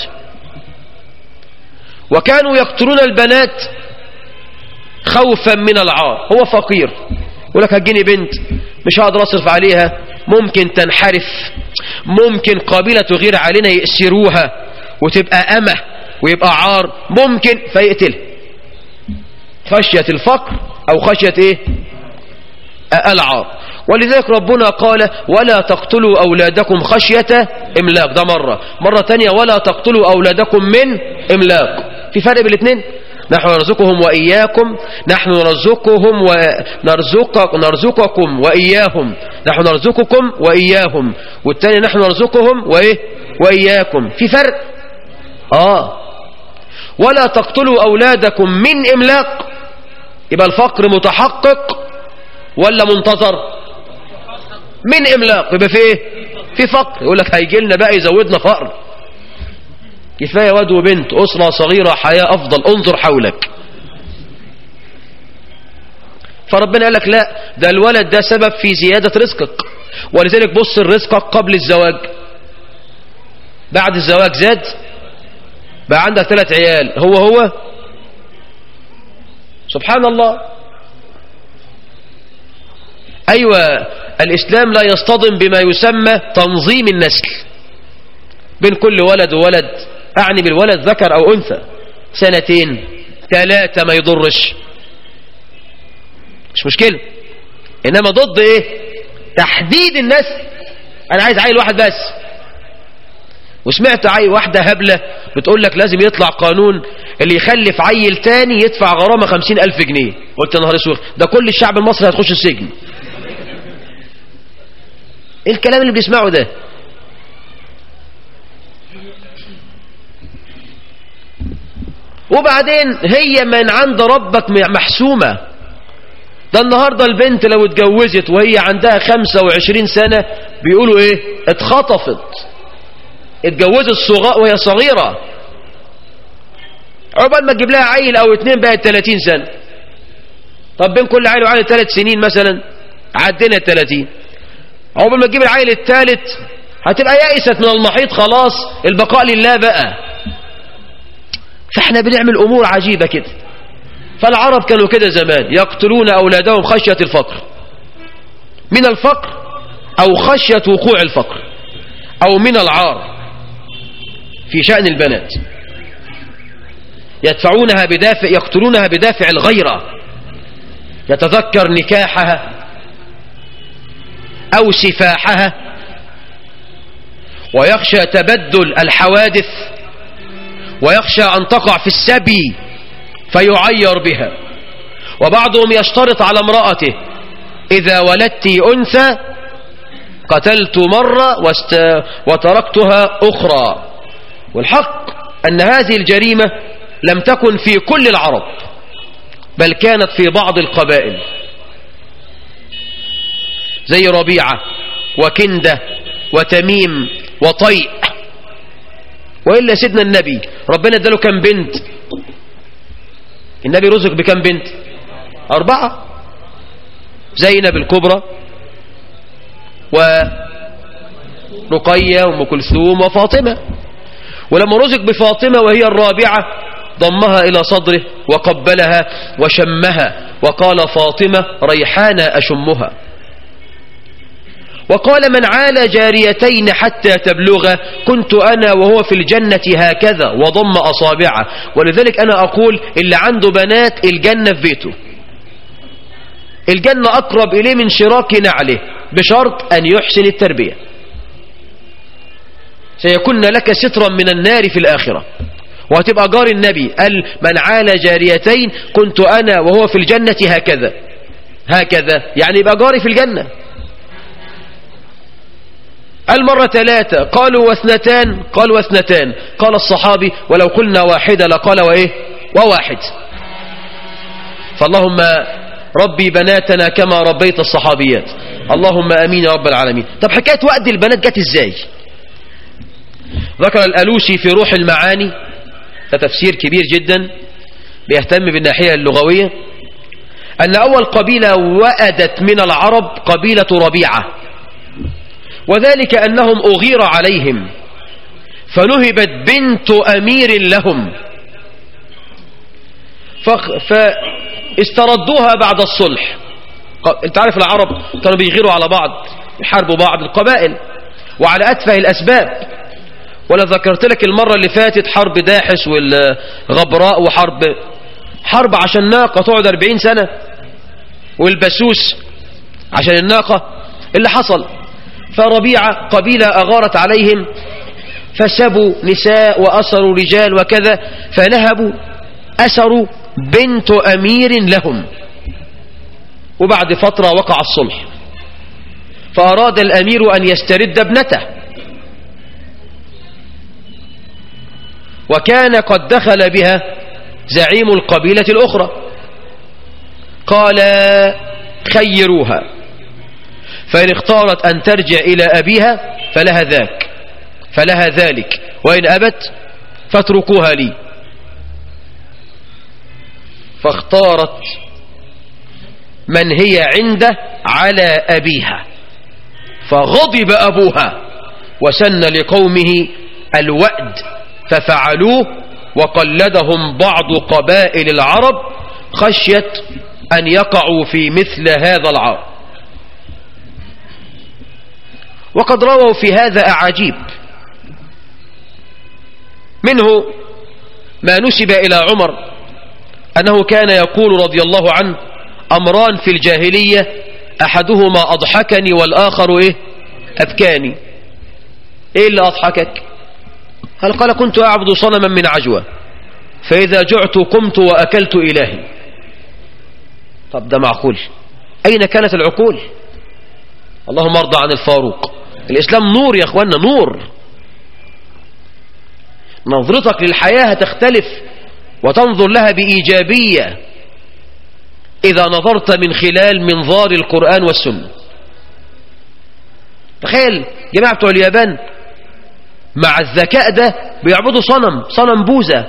Speaker 3: وكانوا يقتلون البنات خوفا من العار هو فقير يقول لك هتجيني بنت مش هقدر اصرف عليها ممكن تنحرف ممكن قابلة تغير علينا يأسروها وتبقى أمه ويبقى عار ممكن فيقتلها خشية الفقر أو خشية إيه العار ولذلك ربنا قال ولا تقتلوا أولادكم خشية إملاق ده مرة مرة تانية ولا تقتلوا أولادكم من إملاق في فرق بين الاثنين نحن نرزقهم وإياكم نحن نرزقهم ونرزق نرزقكم وإياهم نحن نرزقكم وإياهم والتاني نحن نرزقهم وإيه وإياكم في فرق آه ولا تقتلوا أولادكم من إملاق يبقى الفقر متحقق ولا منتظر من إملاق يبقى في إيه في فقر يقول لك هيجي لنا بقى يزودنا فقر كفاية واد وبنت أسرة صغيرة حياة أفضل انظر حولك فربنا قال لك لا ده الولد ده سبب في زيادة رزقك ولذلك بص رزقك قبل الزواج بعد الزواج زاد بقى عندك ثلاث عيال هو هو سبحان الله أيوة الإسلام لا يصطدم بما يسمى تنظيم النسل بين كل ولد وولد أعني بالولد ذكر أو أنثى سنتين ثلاثة ما يضرش مش مشكلة إنما ضد إيه تحديد النسل أنا عايز عيل واحد بس وسمعت عيل واحدة هبلة بتقول لك لازم يطلع قانون اللي يخلف عيل تاني يدفع غرامة خمسين ألف جنيه قلت يا نهار اسود ده كل الشعب المصري هتخش السجن ايه الكلام اللي بنسمعه ده وبعدين هي من عند ربك محسومة ده النهاردة البنت لو اتجوزت وهي عندها خمسة وعشرين سنة بيقولوا ايه اتخطفت اتجوزت صغاء وهي صغيرة عقبال ما تجيب لها عيل او اتنين بقت 30 سنة طب بين كل عيل وعيل ثلاث سنين مثلا عدينا ال 30 عقبال ما تجيب العيل الثالث هتبقى يائست من المحيط خلاص البقاء لله بقى فاحنا بنعمل امور عجيبة كده فالعرب كانوا كده زمان يقتلون اولادهم خشية الفقر من الفقر او خشية وقوع الفقر او من العار في شأن البنات يدفعونها بدافع يقتلونها بدافع الغيرة يتذكر نكاحها أو سفاحها ويخشى تبدل الحوادث ويخشى أن تقع في السبي فيعير بها وبعضهم يشترط على امرأته إذا ولدت أنثى قتلت مرة واست... وتركتها أخرى والحق أن هذه الجريمة لم تكن في كل العرب بل كانت في بعض القبائل زي ربيعة وكندة وتميم وطيء وإلا سيدنا النبي ربنا اداله كم بنت النبي رزق بكم بنت أربعة زينب الكبرى ورقية وام كلثوم وفاطمة ولما رزق بفاطمة وهي الرابعة ضمها إلى صدره وقبلها وشمها وقال فاطمة ريحان أشمها وقال من عال جاريتين حتى تبلغ كنت أنا وهو في الجنة هكذا وضم أصابعه ولذلك أنا أقول اللي عنده بنات الجنة في بيته الجنة أقرب إليه من شراك نعله بشرط أن يحسن التربية سيكون لك سترا من النار في الآخرة وهتبقى جار النبي قال من عال جاريتين كنت أنا وهو في الجنة هكذا هكذا يعني يبقى جاري في الجنة قال مرة ثلاثة قالوا واثنتان قال واثنتان قال الصحابي ولو قلنا واحدة لقال وإيه وواحد فاللهم ربي بناتنا كما ربيت الصحابيات اللهم أمين يا رب العالمين طب حكاية وقت البنات جت ازاي ذكر الألوسي في روح المعاني ده تفسير كبير جدا بيهتم بالناحية اللغوية أن أول قبيلة وأدت من العرب قبيلة ربيعة وذلك أنهم أغير عليهم فنهبت بنت أمير لهم فاستردوها بعد الصلح انت عارف العرب كانوا بيغيروا على بعض يحاربوا بعض القبائل وعلى أتفه الأسباب ولا ذكرت لك المرة اللي فاتت حرب داحس والغبراء وحرب حرب عشان ناقة تقعد 40 سنة والبسوس عشان الناقة اللي حصل فربيعة قبيلة أغارت عليهم فسبوا نساء وأسروا رجال وكذا فنهبوا أسروا بنت أمير لهم وبعد فترة وقع الصلح فأراد الأمير أن يسترد ابنته وكان قد دخل بها زعيم القبيلة الأخرى قال خيروها فإن اختارت أن ترجع إلى أبيها فلها ذاك فلها ذلك وإن أبت فاتركوها لي فاختارت من هي عنده على أبيها فغضب أبوها وسن لقومه الوأد ففعلوه وقلدهم بعض قبائل العرب خشية أن يقعوا في مثل هذا العار وقد رووا في هذا أعاجيب منه ما نسب إلى عمر أنه كان يقول رضي الله عنه أمران في الجاهلية أحدهما أضحكني والآخر إيه أبكاني إيه اللي أضحكك هل قال كنت أعبد صنما من عجوة فإذا جعت قمت وأكلت إلهي طب ده معقول أين كانت العقول اللهم ارضى عن الفاروق الإسلام نور يا أخوانا نور نظرتك للحياة هتختلف وتنظر لها بإيجابية إذا نظرت من خلال منظار القرآن والسنة تخيل جماعة بتوع اليابان مع الذكاء ده بيعبدوا صنم صنم بوزة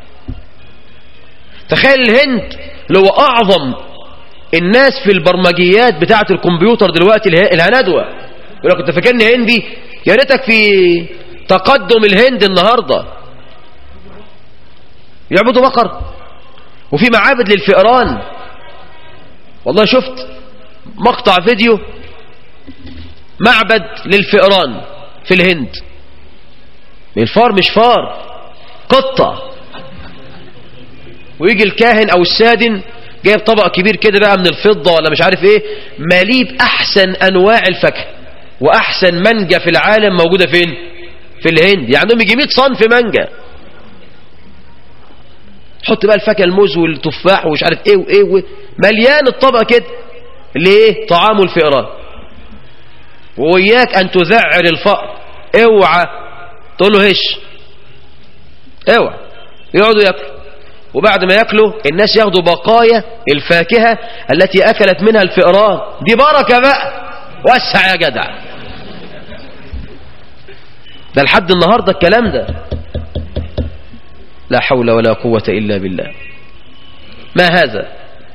Speaker 3: تخيل الهند اللي هو أعظم الناس في البرمجيات بتاعة الكمبيوتر دلوقتي الهندوة يقول لك انت فاكرني هندي يا ريتك في تقدم الهند النهارده يعبدوا بقر وفي معابد للفئران والله شفت مقطع فيديو معبد للفئران في الهند الفار مش فار قطة ويجي الكاهن او السادن جايب طبق كبير كده بقى من الفضة ولا مش عارف ايه مليء بأحسن أنواع الفاكهة وأحسن مانجا في العالم موجودة فين في الهند يعني عندهم يجي 100 صنف مانجا حط بقى الفاكهة الموز والتفاح ومش عارف ايه وايه, وإيه. مليان الطبق كده ليه طعام الفئران وإياك أن تذعر الفأر اوعى تقول له هش اوعى يقعدوا ياكلوا وبعد ما ياكلوا الناس ياخدوا بقايا الفاكهة التي أكلت منها الفئران دي بركة بقى وسع يا جدع ده لحد النهاردة الكلام ده لا حول ولا قوة إلا بالله ما هذا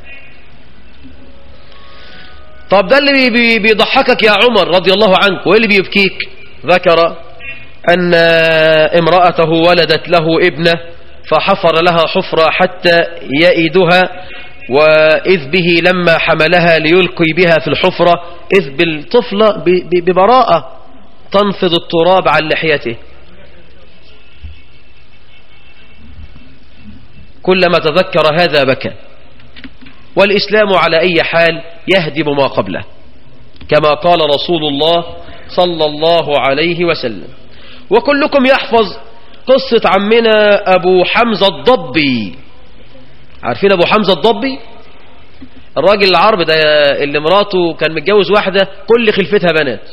Speaker 3: طب ده اللي بي- بيضحكك يا عمر رضي الله عنك وايه اللي بيبكيك ذكر أن امرأته ولدت له ابنة فحفر لها حفرة حتى يئدها وإذ به لما حملها ليلقي بها في الحفرة إذ بالطفلة ب- ب- ببراءة تنفض التراب عن لحيته كلما تذكر هذا بكى والإسلام على أي حال يهدم ما قبله كما قال رسول الله صلى الله عليه وسلم وكلكم يحفظ قصة عمنا أبو حمزة الضبي عارفين أبو حمزة الضبي الراجل العرب ده اللي مراته كان متجوز واحدة كل خلفتها بنات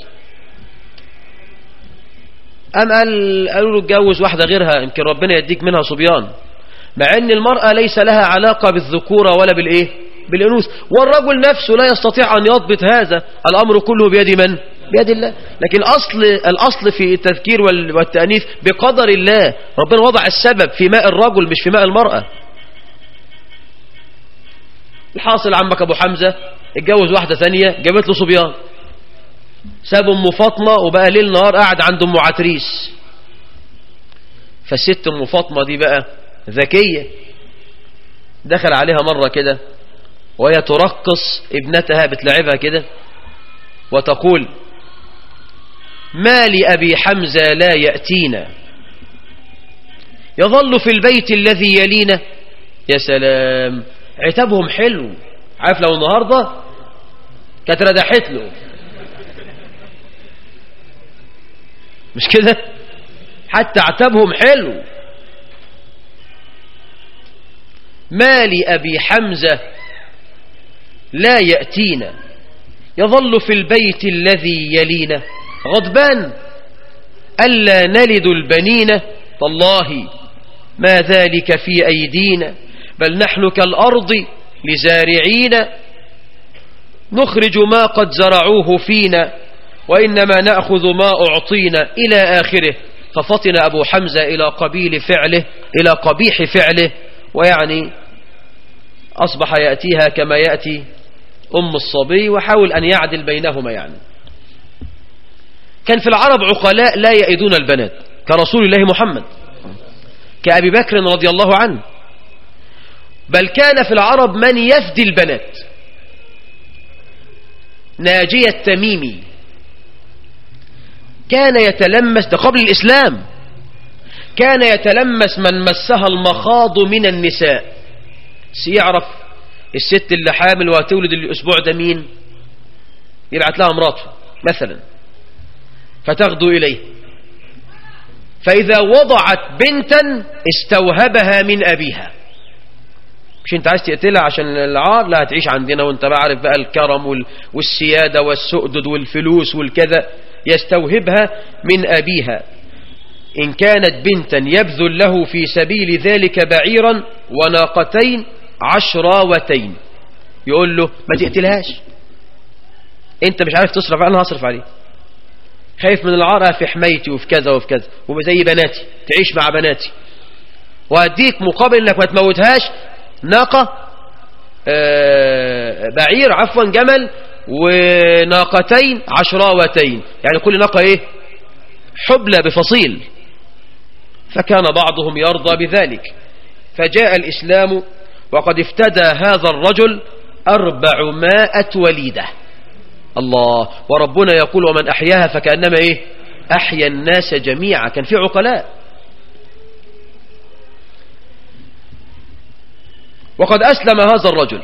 Speaker 3: أم قال قالوا له اتجوز واحدة غيرها يمكن ربنا يديك منها صبيان مع ان المرأة ليس لها علاقة بالذكورة ولا بالايه بالانوث والرجل نفسه لا يستطيع ان يضبط هذا الامر كله بيد من بيد الله لكن الاصل الاصل في التذكير وال- والتانيث بقدر الله ربنا وضع السبب في ماء الرجل مش في ماء المرأة الحاصل عمك ابو حمزة اتجوز واحدة ثانية جابت له صبيان ساب ام فاطمة وبقى ليل نهار قاعد عند ام عتريس فالست ام فاطمة دي بقى ذكية دخل عليها مرة كده وهي ترقص ابنتها بتلعبها كده وتقول ما لأبي حمزة لا يأتينا يظل في البيت الذي يلينا يا سلام عتابهم حلو عارف لو النهاردة كانت ردحت له مش كده حتى عتابهم حلو ما لأبي حمزة لا يأتينا يظل في البيت الذي يلينا غضبان ألا نلد البنين تالله ما ذلك في أيدينا بل نحن كالأرض لزارعين نخرج ما قد زرعوه فينا وإنما نأخذ ما أعطينا إلى آخره ففطن أبو حمزة إلى قبيل فعله إلى قبيح فعله ويعني أصبح يأتيها كما يأتي أم الصبي وحاول أن يعدل بينهما يعني كان في العرب عقلاء لا يئدون البنات كرسول الله محمد كأبي بكر رضي الله عنه بل كان في العرب من يفدي البنات ناجية التميمي كان يتلمس ده قبل الإسلام كان يتلمس من مسها المخاض من النساء سيعرف الست اللي حامل وهتولد الأسبوع ده مين يبعت لها مراته مثلا فتغدو إليه فإذا وضعت بنتا استوهبها من أبيها مش انت عايز تقتلها عشان العار لا هتعيش عندنا وانت بقى عارف بقى الكرم وال- والسيادة والسؤدد والفلوس والكذا يستوهبها من أبيها إن كانت بنتا يبذل له في سبيل ذلك بعيرا وناقتين عشراوتين يقول له ما تقتلهاش انت مش عارف تصرف انا هصرف عليه خايف من العار في حمايتي وفي كذا وفي كذا وزي بناتي تعيش مع بناتي وهديك مقابل انك ما تموتهاش ناقة آه، بعير عفوا جمل وناقتين عشراوتين يعني كل ناقة ايه حبلى بفصيل فكان بعضهم يرضى بذلك فجاء الإسلام وقد افتدى هذا الرجل أربعمائة وليدة الله وربنا يقول ومن أحياها فكأنما إيه أحيا الناس جميعا كان في عقلاء وقد أسلم هذا الرجل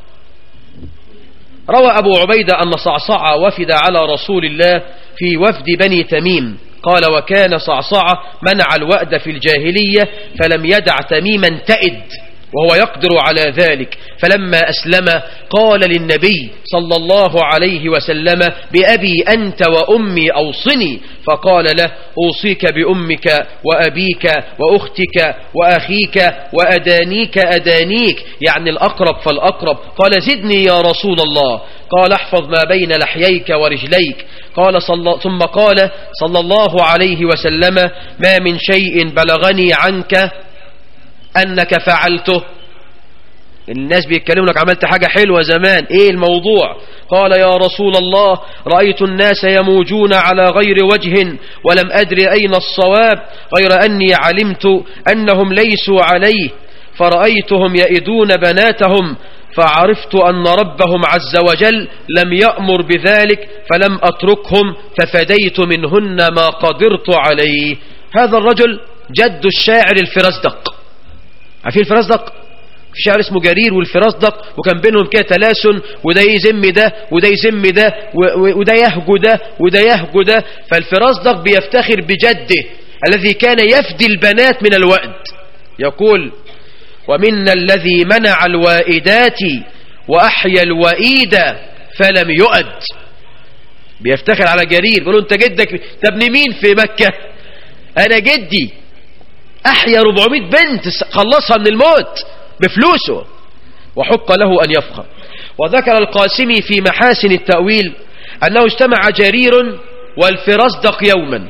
Speaker 3: روى أبو عبيدة أن صعصع وفد على رسول الله في وفد بني تميم قال وكان صعصع منع الوأد في الجاهلية فلم يدع تميما تئد وهو يقدر على ذلك فلما أسلم قال للنبي صلى الله عليه وسلم بأبي أنت وأمي أوصني فقال له أوصيك بأمك وأبيك وأختك وأخيك وأدانيك أدانيك يعني الأقرب فالأقرب قال زدني يا رسول الله قال احفظ ما بين لحييك ورجليك قال صلى ثم قال صلى الله عليه وسلم ما من شيء بلغني عنك أنك فعلته الناس بيتكلموا لك عملت حاجة حلوة زمان ايه الموضوع قال يا رسول الله رأيت الناس يموجون على غير وجه ولم أدري أين الصواب غير أني علمت أنهم ليسوا عليه فرأيتهم يئدون بناتهم فعرفت أن ربهم عز وجل لم يأمر بذلك فلم أتركهم ففديت منهن ما قدرت عليه هذا الرجل جد الشاعر الفرزدق عارفين الفرزدق في شاعر اسمه جرير والفرزدق وكان بينهم كده تلاسن وده يذم ده وده يذم ده وده يهجو ده وده يهجو ده فالفرزدق بيفتخر بجده الذي كان يفدي البنات من الوأد يقول ومنا الذي منع الوائدات وأحيا الوئيد فلم يؤد بيفتخر على جرير بيقول له انت جدك انت ابن مين في مكة انا جدي احيا 400 بنت خلصها من الموت بفلوسه وحق له ان يفخر وذكر القاسمي في محاسن التأويل انه اجتمع جرير والفرزدق يوما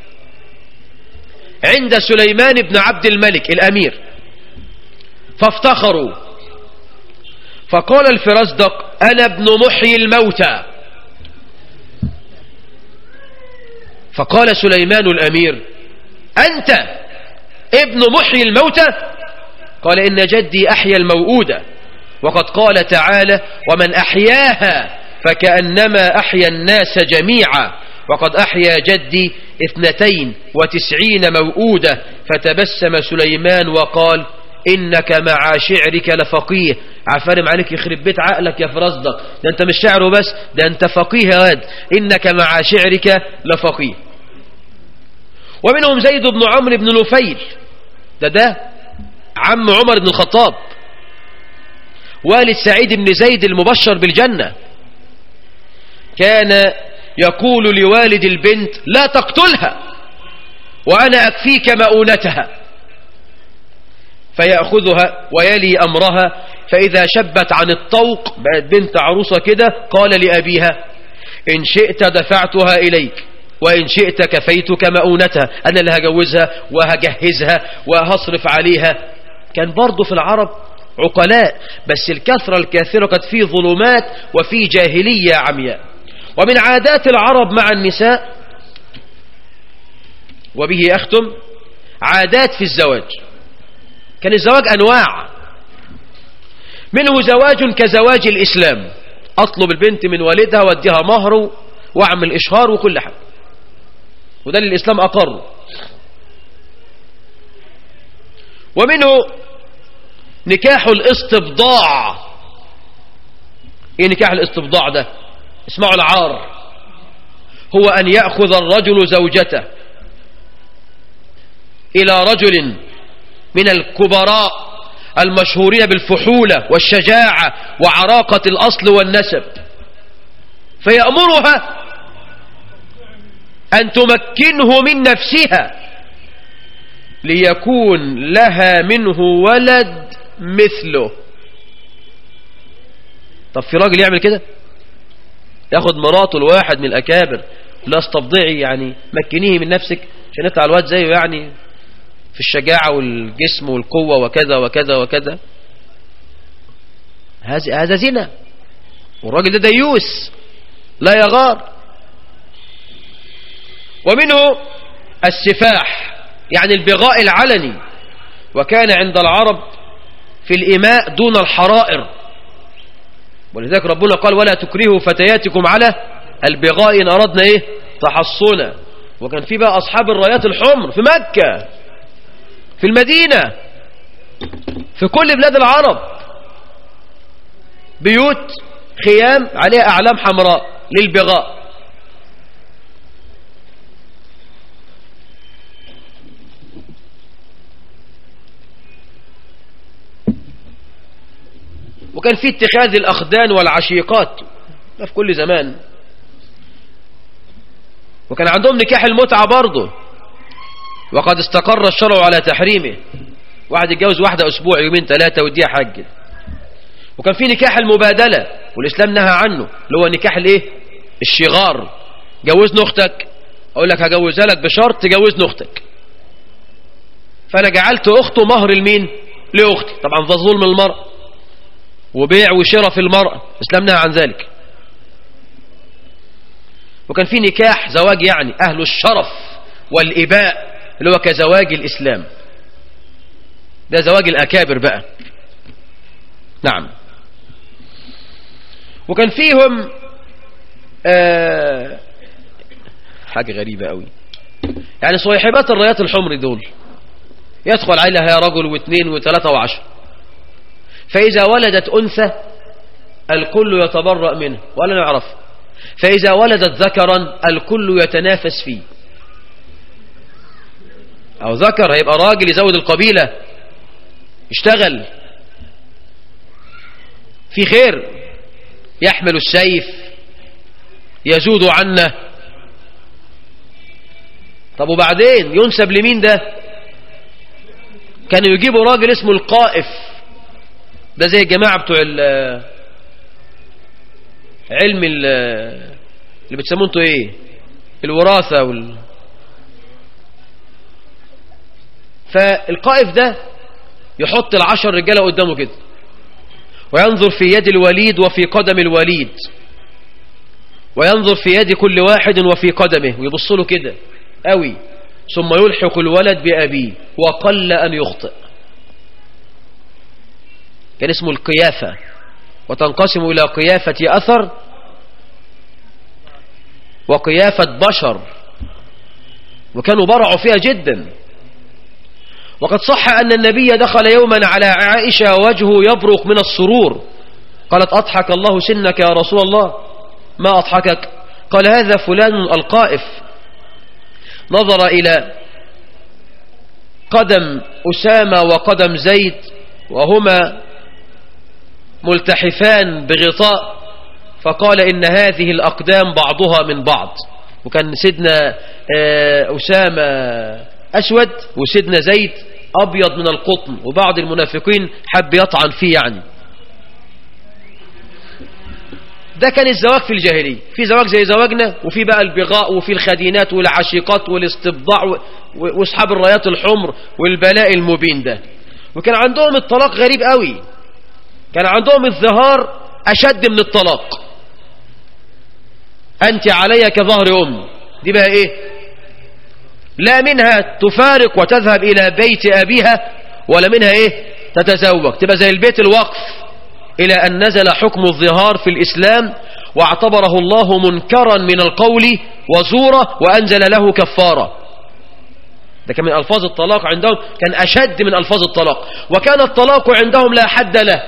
Speaker 3: عند سليمان بن عبد الملك الامير فافتخروا فقال الفرزدق انا ابن محيي الموتى فقال سليمان الامير انت ابن محيي الموتى قال إن جدي أحيا الموؤودة وقد قال تعالى ومن أحياها فكأنما أحيا الناس جميعا وقد أحيا جدي اثنتين وتسعين موؤودة فتبسم سليمان وقال إنك مع شعرك لفقيه عفارم عليك يخرب بيت عقلك يا فرزدق ده أنت مش شعره بس ده أنت فقيه يا واد إنك مع شعرك لفقيه ومنهم زيد بن عمرو بن نفيل ده ده عم عمر بن الخطاب والد سعيد بن زيد المبشر بالجنة كان يقول لوالد البنت لا تقتلها وأنا أكفيك مؤونتها فيأخذها ويلي أمرها فإذا شبت عن الطوق بقت بنت عروسة كده قال لأبيها إن شئت دفعتها إليك وإن شئت كفيتك مؤونتها أنا اللي هجوزها وهجهزها وهصرف عليها كان برضو في العرب عقلاء بس الكثرة الكاثرة قد في ظلمات وفي جاهلية عمياء ومن عادات العرب مع النساء وبه أختم عادات في الزواج كان الزواج أنواع منه زواج كزواج الإسلام أطلب البنت من والدها واديها مهر واعمل إشهار وكل حاجة وده اللي الإسلام أقر ومنه نكاح الاستبضاع ايه نكاح الاستبضاع ده اسمعوا العار هو ان يأخذ الرجل زوجته الى رجل من الكبراء المشهورين بالفحولة والشجاعة وعراقة الاصل والنسب فيأمرها ان تمكنه من نفسها ليكون لها منه ولد مثله طب في راجل يعمل كده ياخد مراته الواحد من الأكابر لا استبضعي يعني مكنيه من نفسك عشان يطلع الواد زيه يعني في الشجاعة والجسم والقوة وكذا وكذا وكذا هذا زنا والراجل ده ديوس لا يغار ومنه السفاح يعني البغاء العلني وكان عند العرب في الإماء دون الحرائر ولذلك ربنا قال ولا تكرهوا فتياتكم على البغاء إن أردنا إيه تحصنا وكان في بقى أصحاب الرايات الحمر في مكة في المدينة في كل بلاد العرب بيوت خيام عليها أعلام حمراء للبغاء وكان في اتخاذ الأخدان والعشيقات ده في كل زمان وكان عندهم نكاح المتعة برضه وقد استقر الشرع على تحريمه واحد يتجوز واحدة أسبوع يومين ثلاثة وديها حج وكان في نكاح المبادلة والإسلام نهى عنه اللي هو نكاح الايه الشغار جوزني أختك أقول لك هجوزها لك بشرط تجوزني أختك فأنا جعلت أخته مهر لمين لأختي طبعا ده ظلم المرأة وبيع وشراء في المرأة الإسلام نهى عن ذلك وكان في نكاح زواج يعني أهل الشرف والإباء اللي هو كزواج الإسلام ده زواج الأكابر بقى نعم وكان فيهم آه حاجة غريبة قوي يعني صيحبات الرايات الحمر دول يدخل عليها رجل واثنين وثلاثة وعشر فإذا ولدت أنثى الكل يتبرأ منه ولا نعرف فإذا ولدت ذكرا الكل يتنافس فيه أو ذكر هيبقى راجل يزود القبيلة يشتغل في خير يحمل السيف يزود عنه طب وبعدين ينسب لمين ده كانوا يجيبوا راجل اسمه القائف ده زي الجماعة بتوع علم اللي بتسموه انتوا ايه الوراثة وال فالقائف ده يحط العشر رجالة قدامه كده وينظر في يد الوليد وفي قدم الوليد وينظر في يد كل واحد وفي قدمه ويبص له كده قوي ثم يلحق الولد بأبيه وقل أن يخطئ كان اسمه القيافة وتنقسم إلى قيافة أثر وقيافة بشر وكانوا برعوا فيها جدا وقد صح أن النبي دخل يوما على عائشة وجهه يبرق من السرور قالت أضحك الله سنك يا رسول الله ما أضحكك قال هذا فلان القائف نظر إلى قدم أسامة وقدم زيد وهما ملتحفان بغطاء فقال إن هذه الأقدام بعضها من بعض وكان سيدنا أسامة أسود وسيدنا زيد أبيض من القطن وبعض المنافقين حب يطعن فيه يعني ده كان الزواج في الجاهلية في زواج زي زواجنا وفي بقى البغاء وفي الخدينات والعشيقات والاستبضاع واصحاب الرايات الحمر والبلاء المبين ده وكان عندهم الطلاق غريب قوي كان عندهم الظهار أشد من الطلاق أنت علي كظهر أم دي بقى إيه لا منها تفارق وتذهب إلى بيت أبيها ولا منها إيه تتزوج تبقى زي البيت الوقف إلى أن نزل حكم الظهار في الإسلام واعتبره الله منكرا من القول وزورا وأنزل له كفارة ده كان من ألفاظ الطلاق عندهم كان أشد من ألفاظ الطلاق وكان الطلاق عندهم لا حد له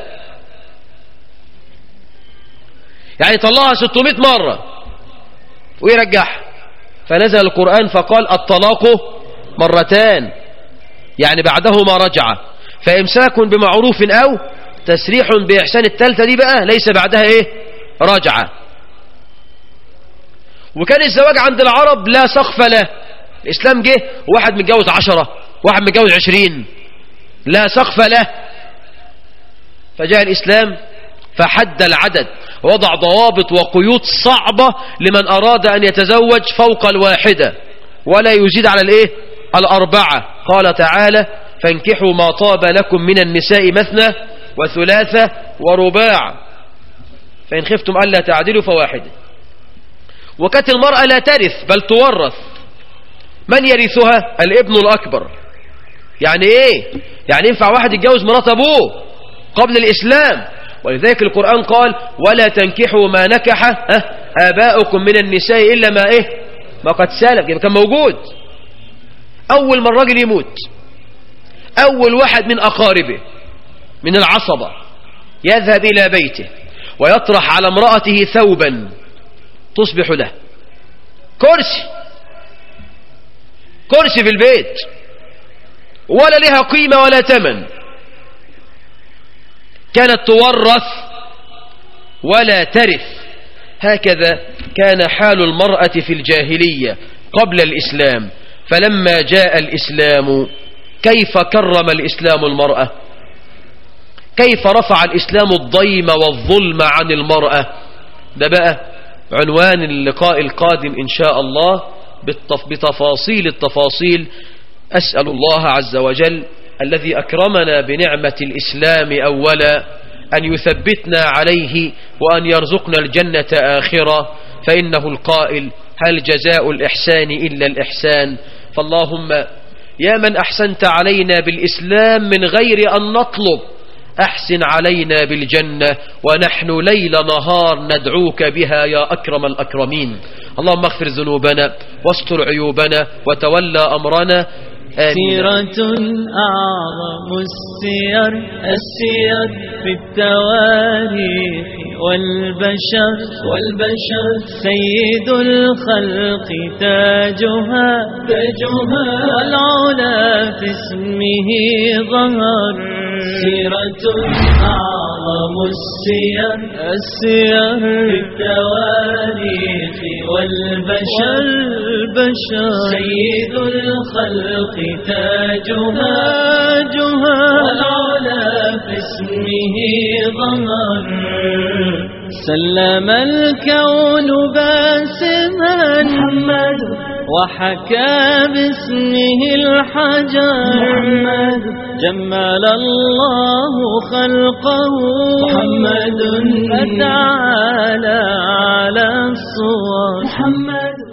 Speaker 3: يعني طلعها 600 مرة ويرجعها فنزل القرآن فقال الطلاق مرتان يعني بعدهما رجعة فإمساك بمعروف أو تسريح بإحسان التالتة دي بقى ليس بعدها إيه رجعة وكان الزواج عند العرب لا سقف له الإسلام جه واحد متجوز عشرة واحد متجوز عشرين لا سقف له فجاء الإسلام فحد العدد ووضع ضوابط وقيود صعبة لمن أراد أن يتزوج فوق الواحدة ولا يزيد على الإيه الأربعة قال تعالى فانكحوا ما طاب لكم من النساء مثنى وثلاثة ورباع فإن خفتم ألا تعدلوا فواحدة وكانت المرأة لا ترث بل تورث من يرثها الابن الأكبر يعني ايه يعني ينفع واحد يتجوز مرات ابوه قبل الإسلام ولذلك القرآن قال ولا تنكحوا ما نكح أه آباؤكم من النساء إلا ما إيه ما قد سالف يبقى كان موجود أول ما الراجل يموت أول واحد من أقاربه من العصبة يذهب إلى بيته ويطرح على امرأته ثوبا تصبح له كرسي كرسي في البيت ولا لها قيمة ولا تمن كانت تورث ولا ترث هكذا كان حال المرأة في الجاهلية قبل الإسلام فلما جاء الإسلام كيف كرم الإسلام المرأة كيف رفع الإسلام الضيم والظلم عن المرأة ده بقى عنوان اللقاء القادم إن شاء الله بالتف... بتفاصيل التفاصيل أسأل الله عز وجل الذي أكرمنا بنعمة الإسلام أولا أن يثبتنا عليه وأن يرزقنا الجنة آخرة فإنه القائل هل جزاء الإحسان إلا الإحسان فاللهم يا من أحسنت علينا بالإسلام من غير أن نطلب أحسن علينا بالجنة ونحن ليل نهار ندعوك بها يا أكرم الأكرمين اللهم اغفر ذنوبنا واستر عيوبنا وتولى أمرنا آمين
Speaker 2: سيرة أعظم السير السير في التواريخ والبشر والبشر سيد الخلق تاجها تاجها والعلا في اسمه ظهر سيرة أعظم السير السير في التواريخ والبشر والبشر سيد الخلق تاجها تاجها والعلا في اسمه ظهر سلم الكون باسما محمد وحكى باسمه الحجر محمد جمل الله خلقه محمد فتعالى على الصور محمد